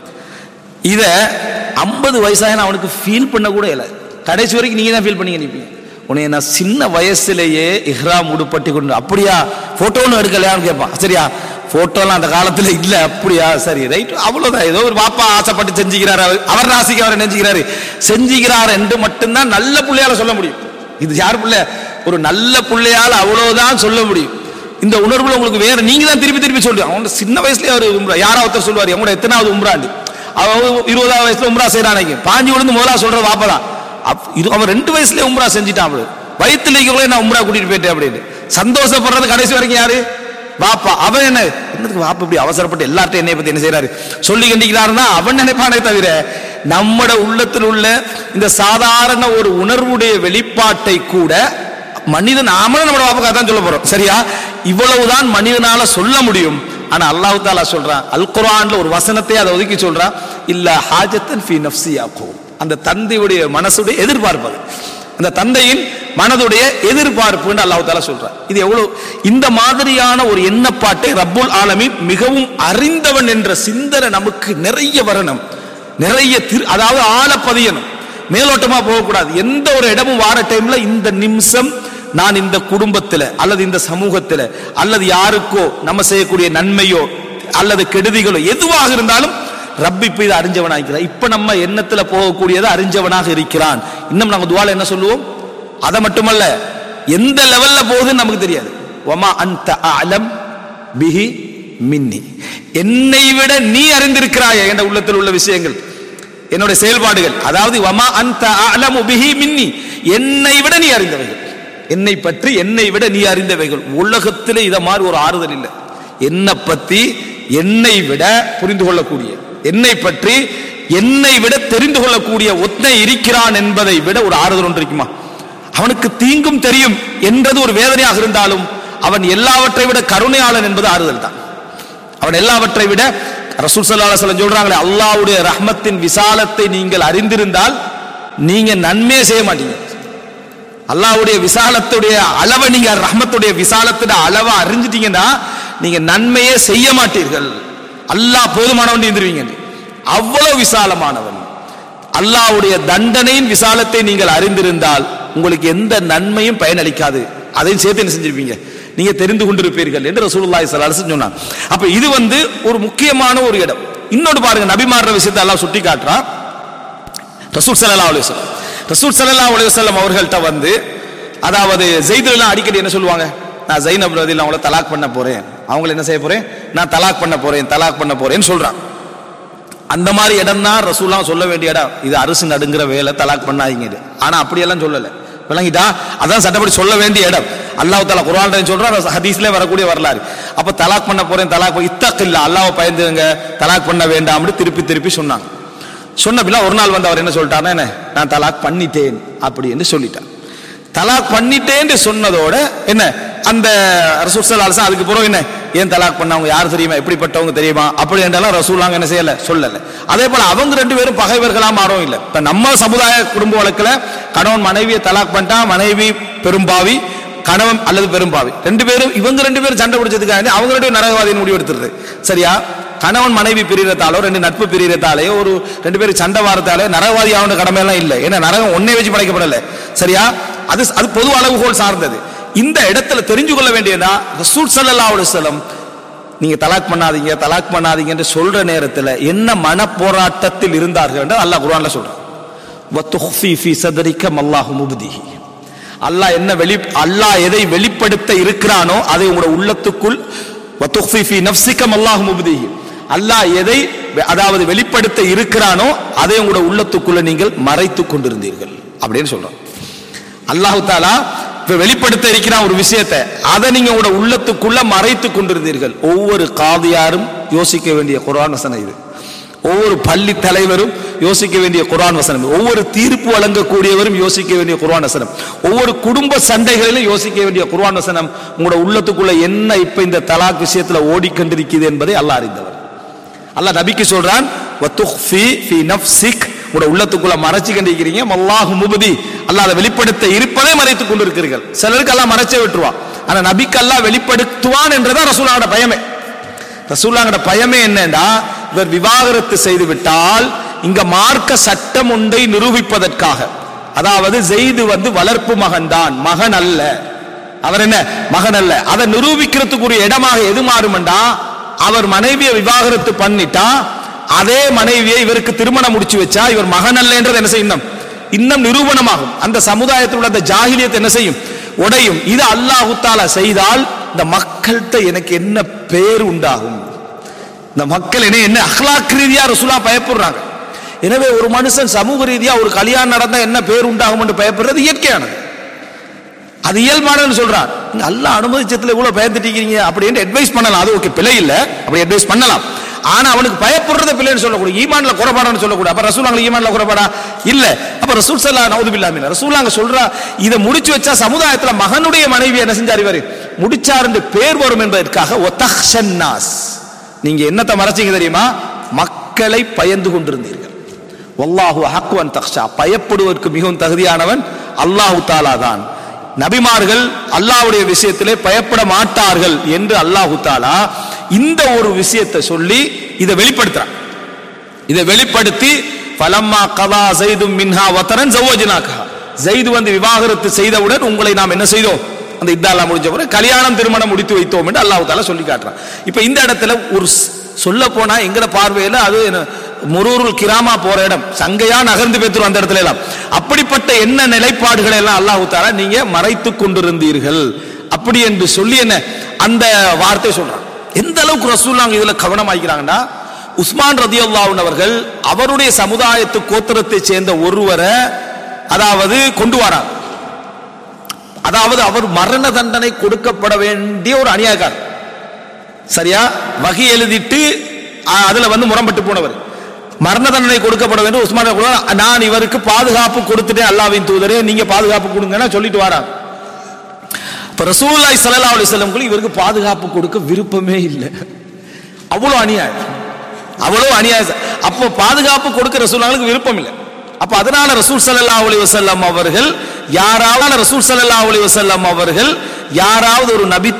இத ஐம்பது வயசாக அவனுக்கு ஃபீல் பண்ண கூட இல்லை கடைசி வரைக்கும் நீங்க தான் ஃபீல் பண்ணி நினைப்பீங்க உன்னை நான் சின்ன வயசுலயே இஹ்ராம் உடுப்பட்டி கொண்டு அப்படியா போட்டோன்னு எடுக்கலையான்னு கேட்பான் சரியா போட்டோலாம் அந்த காலத்துல இல்ல அப்படியா சரி ரைட் அவ்வளவுதான் ஏதோ ஒரு பாப்பா ஆசைப்பட்டு செஞ்சுக்கிறாரு அவர் அவர் ராசிக்கு அவர் நினைச்சுக்கிறாரு செஞ்சுக்கிறார் என்று மட்டும்தான் நல்ல பிள்ளையால சொல்ல முடியும் இது யார் பிள்ளை ஒரு நல்ல பிள்ளையால அவ்வளவுதான் சொல்ல முடியும் இந்த உணர்வுல உங்களுக்கு வேற நீங்க தான் திருப்பி திருப்பி சொல்றீங்க அவங்க சின்ன வயசுலயே அவர் உம்ரா யாரா ஒருத்தர் சொல்லுவாரு அவங்களோட எத்தனாவது உம்ராண்டு அவன் இருபதாவது வயசுல உம்ரா செய்யறான் பாஞ்சு விழுந்து முதலா சொல்ற வாப்பதான் அப்- இது அவன் ரெண்டு வயசுலயே உம்ரா செஞ்சுட்டான் அவரு வயித்துல இருக்கிறவங்களே நான் உம்ரா கூட்டிட்டு போயிட்டேன் அப்படின்னு சந்தோஷப்படுறது கடைசி வரைக்கும் யாரு வாப்பா அவன் என்ன என்னதுக்கு வாப்பா இப்படி அவசரப்பட்டு எல்லார்ட்டும் என்னைய பத்தி என்ன செய்யறாரு சொல்லி கண்டிக்கிறாருன்னா அவன் நினைப்பானே தவிர நம்மட உள்ளத்தில் உள்ள இந்த சாதாரண ஒரு உணர்வுடைய வெளிப்பாட்டை கூட மனிதன் நாமளும் நம்ம வாப்புக்கு அதான் சொல்ல போறோம் சரியா இவ்வளவுதான் மனிதனால சொல்ல முடியும் ஆனா அல்லாஹ் தாலா சொல்றான் அல் குர்ஆன்ல ஒரு வசனத்தை அதை ஒதுக்கி சொல்றான் இல்ல ஹாஜத்தன் ஃபி நஃப்ஸியாக்கும் அந்த தந்தையுடைய மனசுடைய எதிர்பார்ப்பது அந்த தந்தையின் மனதுடைய எதிர்பார்ப்புன்னு அல்லாஹ் தாலா சொல்றான் இது எவ்வளவு இந்த மாதிரியான ஒரு எண்ணப்பாட்டை ரப்புல் ஆலமீன் மிகவும் அறிந்தவன் என்ற சிந்தனை நமக்கு நிறைய வரணும் நிறைய திரு அதாவது ஆழ பதியணும் மேலோட்டமா போகக்கூடாது எந்த ஒரு இடமும் வார டைம்ல இந்த நிமிஷம் நான் இந்த குடும்பத்துல அல்லது இந்த சமூகத்துல அல்லது யாருக்கோ நம்ம செய்யக்கூடிய நன்மையோ அல்லது கெடுதிகளோ எதுவாக இருந்தாலும் ரப்பி இப்ப இதை அறிஞ்சவனாக இருக்கிறான் இப்ப நம்ம எண்ணத்துல போகக்கூடியதை அறிஞ்சவனாக இருக்கிறான் இன்னும் நாங்க துவால என்ன சொல்லுவோம் அதை மட்டுமல்ல எந்த லெவல்ல போகுதுன்னு நமக்கு தெரியாது ஒமா அந்த அலம் பிஹி மின்னி என்னை விட நீ அறிந்திருக்கிறாய் என்ற உள்ளத்தில் உள்ள விஷயங்கள் என்னுடைய செயல்பாடுகள் அதாவது வமா அந்த அலமு பிஹி மின்னி என்னை விட நீ அறிந்தவைகள் என்னை பற்றி என்னை விட நீ அறிந்தவைகள் உலகத்திலே இத மாதிரி ஒரு ஆறுதல் இல்லை என்னை பத்தி என்னை விட புரிந்து கொள்ளக்கூடிய என்னை பற்றி என்னை விட தெரிந்து கொள்ளக்கூடிய ஒத்தனை இருக்கிறான் என்பதை விட ஒரு ஆறுதல் ஒன்று இருக்குமா அவனுக்கு தீங்கும் தெரியும் என்றது ஒரு வேதனையாக இருந்தாலும் அவன் எல்லாவற்றை விட கருணையாளன் என்பது ஆறுதல் தான் அவன் எல்லாவற்றை விட ரசூல் ஸல்லல்லாஹு அலைஹி வஸல்லம் சொல்றாங்களே அல்லாஹ்வுடைய ரஹ்மத்தின் விசாலத்தை நீங்கள் அறிந்திருந்தால் நீங்க நன்மையே செய்ய மாட்டீங்க அல்லாஹ்வுடைய விசாலத்துடைய அளவை நீங்க ரஹ்மத்துடைய விசாலத்துடைய அளவை அறிஞ்சிட்டீங்கன்னா நீங்க நன்மையே செய்ய மாட்டீர்கள் அல்லாஹ் போதுமானவன் இருந்துருவீங்க அவ்வளவு விசாலமானவன் அல்லாஹ்வுடைய தண்டனையின் விசாலத்தை நீங்கள் அறிந்திருந்தால் உங்களுக்கு எந்த நன்மையும் பயனளிக்காது அதையும் சேர்த்து என்ன செஞ்சிருப்பீங்க நீங்க தெரிந்து கொண்டிருப்பீர்கள் என்று ரசூலுல்லாஹி ஸல்லல்லாஹு அலைஹி வஸல்லம் சொன்னாங்க அப்ப இது வந்து ஒரு முக்கியமான ஒரு இடம் இன்னொரு பாருங்க நபிமார்ற விஷயத்தை எல்லாம் சுட்டி காட்டுறான் ரசூல் ஸல்லல்லாஹு அலைஹி வஸல்லம் ரசூல் ஸல்லல்லாஹு அலைஹி வஸல்லம் அவர்கள்ட்ட வந்து அதாவது ஜெயிதுலாம் அடிக்கடி என்ன சொல்லுவாங்க நான் ஜைனப் ரதியில் அவங்கள தலாக் பண்ண போறேன் அவங்கள என்ன செய்ய போறேன் நான் தலாக் பண்ண போறேன் தலாக் பண்ண போறேன்னு சொல்றான் அந்த மாதிரி இடம் தான் ரசூலாம் சொல்ல வேண்டிய இடம் இது அரசு நடுங்கிற வேலை தலாக் பண்ணாதீங்க இது ஆனா அப்படியெல்லாம் சொல்லல விளங்கிட்டா அதான் சட்டப்படி சொல்ல வேண்டிய இடம் அல்லாஹ் தாலா குர்ஆன் சொல்றான் ஹதீஸ்ல வரக்கூடிய வரலாறு அப்ப தலாக் பண்ண போறேன் தலாக் இத்தக்கில்ல அல்லாஹ்வை பயந்துங்க தலாக் பண்ண வேண்டாம்னு திருப்பி திருப்பி சொன்னாங்க சொன்ன பின்னா ஒரு நாள் வந்து அவர் என்ன சொல்லிட்டாருன்னா என்ன நான் தலாக் பண்ணிட்டேன் அப்படின்னு சொல்லிட்டார் தலாக் பண்ணிட்டேன்னு சொன்னதோட என்ன அந்த ரசூல் அலசா அதுக்கு பிறகு என்ன ஏன் தலாக் பண்ணவங்க யார் தெரியுமா எப்படிப்பட்டவங்க தெரியுமா அப்படி என்றெல்லாம் ரசூலாங்க என்ன செய்யல சொல்லல அதே போல அவங்க ரெண்டு பேரும் பகைவர்களா மாறவும் இல்லை இப்ப நம்ம சமுதாய குடும்ப வழக்குல கணவன் மனைவியை தலாக் பண்ணிட்டா மனைவி பெரும்பாவி கணவன் அல்லது பெரும்பாவி ரெண்டு பேரும் இவங்க ரெண்டு பேரும் சண்டை பிடிச்சதுக்காக அவங்க ரெண்டு பேரும் நரகவாதியின் முடிவு எடுத்துருது சரியா கணவன் மனைவி பிரியறதாலோ ரெண்டு நட்பு பிரியறதாலேயோ ஒரு ரெண்டு பேரும் சண்டை வாரத்தாலே நரகவாதி ஆகணும் கடமையெல்லாம் இல்லை ஏன்னா நரகம் ஒன்னே வச்சு படைக்கப்படல சரியா அது அது பொது அளவுகோல் சார்ந்தது இந்த இடத்துல தெரிஞ்சு கொள்ள வேண்டியதா ரசூல் ஸல்லல்லாஹு அலைஹி வஸல்லம் நீங்க தலாக் பண்ணாதீங்க தலாக் பண்ணாதீங்க என்று சொல்ற நேரத்துல என்ன மன போராட்டத்தில் இருந்தார்கள் என்று அல்லாஹ் குர்ஆன்ல சொல்றான் வத்துஃபி ஃபீ சதரிக்க மல்லாஹு முப்திஹி அல்லாஹ் என்ன வெளி அல்லாஹ் எதை வெளிப்படுத்த இருக்கிறானோ அதை உங்களோட உள்ளத்துக்குள் வத்துஃபி ஃபீ நஃப்ஸிகம் அல்லாஹ் முப்திஹி அல்லாஹ் எதை அதாவது வெளிப்படுத்த இருக்கிறானோ அதை உங்களோட உள்ளத்துக்குள்ள நீங்கள் மறைத்துக் கொண்டிருந்தீர்கள் அப்படின்னு சொல்றோம் அல்லாஹு தாலா இப்ப வெளிப்படுத்த இருக்கிறான் ஒரு விஷயத்தை அதை நீங்க உங்களோட உள்ளத்துக்குள்ள மறைத்துக் கொண்டிருந்தீர்கள் ஒவ்வொரு காதியாரும் யோசிக்க வேண்டிய குர்ஆன் வசனம் இது ஒவ்வொரு பள்ளி தலைவரும் யோசிக்க வேண்டிய குர்ஆன் வசனம் ஒவ்வொரு தீர்ப்பு வழங்கக்கூடியவரும் யோசிக்க வேண்டிய குர்ஆன் வசனம் ஒவ்வொரு குடும்ப சண்டைகளிலும் யோசிக்க வேண்டிய குர்ஆன் வசனம் உங்களோட உள்ளத்துக்குள்ள என்ன இப்ப இந்த தலாக் விஷயத்துல ஓடிக்கொண்டிருக்கிறது என்பதை அல்லாஹ் அறிந்தவர் அல்லாஹ் நபிக்கு சொல்றான் வத்துஃபி ஃபி நஃப்ஸிக் உங்களோட உள்ளத்துக்குள்ள மறைச்சு கண்டிருக்கிறீங்க அல்லாஹ் முபதி அல்லாஹ் அதை வெளிப்படுத்த இருப்பதை மறைத்துக் கொண்டிருக்கிறீர்கள் சிலருக்கு அல்லாஹ் மறைச்சே விட்டுருவான் ஆனா நபிக்கு அல்லாஹ் வெளிப்படுத்துவான் என்றதான் ரசூலாவோட பயமே ரசூலாங்கட பயமே என்னன்னா இவர் விவாகரத்து செய்து விட்டால் இங்க மார்க்க சட்டம் ஒன்றை நிரூபிப்பதற்காக அதாவது ஜெய்து வந்து வளர்ப்பு மகன்தான் மகன் அல்ல அவர் என்ன மகன் அல்ல அதை நிரூபிக்கிறதுக்குரிய இடமாக எது மாறுமெண்டா அவர் மனைவியை விவாகரத்து பண்ணிட்டா அதே மனைவியை இவருக்கு திருமணம் முடிச்சு வச்சா இவர் மகன் அல்லன்றது என்ன செய்யும் இன்னும் நிரூபணமாகும் அந்த சமுதாயத்தில் உள்ள அந்த ஜாகிலியத்தை என்ன செய்யும் உடையும் இது அல்லாஹு தாலா செய்தால் இந்த மக்கள்கிட்ட எனக்கு என்ன பேர் உண்டாகும் இந்த மக்கள் என்ன என்ன அஹ்லாக் ரீதியா ரசூலா பயப்படுறாங்க எனவே ஒரு மனுஷன் சமூக ரீதியா ஒரு கல்யாணம் நடந்தா என்ன பேர் உண்டாகும் என்று பயப்படுறது இயற்கையானது அது இயல்பானன்னு சொல்றான் நீங்க அல்லாஹ் அனுமதிச்சத்துல இவ்வளவு பயந்துட்டீங்க அப்படின்னு அட்வைஸ் பண்ணலாம் அது ஓகே பிழை இல்ல அப்படி அட்வைஸ் பண்ணலாம் ஆனா அவனுக்கு பயப்படுறத பிள்ளைன்னு சொல்லக்கூடாது ஈமான்ல குறைபாடான்னு சொல்லக்கூடாது அப்ப ரசூலாங்க ஈமான்ல குறைபாடா இல்ல அப்ப ரசூல் சல்லா நவுது பில்லாமின் ரசூலாங்க சொல்றா இதை முடிச்சு வச்சா சமுதாயத்துல மகனுடைய மனைவி என்ன செஞ்சார் இவரு முடிச்சார் என்று பேர் வரும் என்பதற்காக ஒத்தஹ்ஷன்னாஸ் நீங்க என்னத்தை மறைச்சீங்க தெரியுமா மக்களை பயந்து கொண்டிருந்தீர்கள் வல்லாஹு ஹக்குவன் தக்ஷா பயப்படுவதற்கு மிகவும் தகுதியானவன் அல்லாஹு தாலா தான் நபிமார்கள் அல்லாஹ்வுடைய விஷயத்திலே பயப்பட மாட்டார்கள் என்று அல்லாஹு தாலா இந்த ஒரு விஷயத்தை சொல்லி இதை வெளிப்படுத்துறான் இதை வெளிப்படுத்தி பலம்மா கதா செய்தும் மின்ஹா வத்தரன் ஜவோஜினாக்கா ஜெய்து வந்து விவாகரத்து செய்தவுடன் உங்களை நாம் என்ன செய்தோம் அந்த இத்தாலாம் முடிஞ்ச பிறகு கல்யாணம் திருமணம் முடித்து வைத்தோம் என்று அல்லாஹ் தாலா சொல்லி காட்டுறான் இப்ப இந்த இடத்துல ஒரு சொல்ல போனா எங்கட பார்வையில அது என்ன, முரூருல் கிராமா போற இடம் சங்கையா நகர்ந்து பேத்துரும் அந்த இடத்துல எல்லாம் அப்படிப்பட்ட என்ன நிலைப்பாடுகளை எல்லாம் அல்லாஹ் தாலா நீங்க மறைத்து கொண்டிருந்தீர்கள் அப்படி என்று சொல்லி என்ன அந்த வார்த்தை சொல்றான் எந்த அளவுக்கு ரசூல்லாங்க இதுல கவனமாக்கிறாங்கன்னா உஸ்மான் ரதியுல்லாஹன் அவர்கள் அவருடைய சமுதாயத்து கோத்திரத்தை சேர்ந்த ஒருவரை அதாவது கொண்டு வரார் அதாவது அவர் மரண தண்டனை கொடுக்கப்பட வேண்டிய ஒரு அநியாயக்காரர் சரியா வகை எழுதிட்டு அஹ், அதுல வந்து முரம்பட்டு போனவர் மரண தண்டனை கொடுக்கப்பட வேண்டும் உஸ்மான் ரலியல்லாஹு அன்ஹு, நான் இவருக்கு பாதுகாப்பு கொடுத்துட்டேன் அல்லாவின் தூதரே நீங்க பாதுகாப்பு கொடுங்கன்னா சொல்லிட்டு வராங்க இப்ப ரசூலுல்லாஹி ஸல்லல்லாஹு அலைஹி வஸல்லம் இவருக்கு பாதுகாப்பு கொடுக்க விருப்பமே இல்லை அவ்வளவு அநியாயம் அவ்வளவு அநியாயம் அப்போ பாதுகாப்பு கொடுக்க ரசூலுல்லாஹ்வுக்கு விருப்பம் இல்லை அப்ப அதனால ரசூல் ஸல்லல்லாஹு அலைஹி வஸல்லம் அவர்கள் யாராவது ரசூல் ஸல்லல்லாஹு அலைஹி வஸல்லம் அவர்கள் யாராவது ஒரு நபி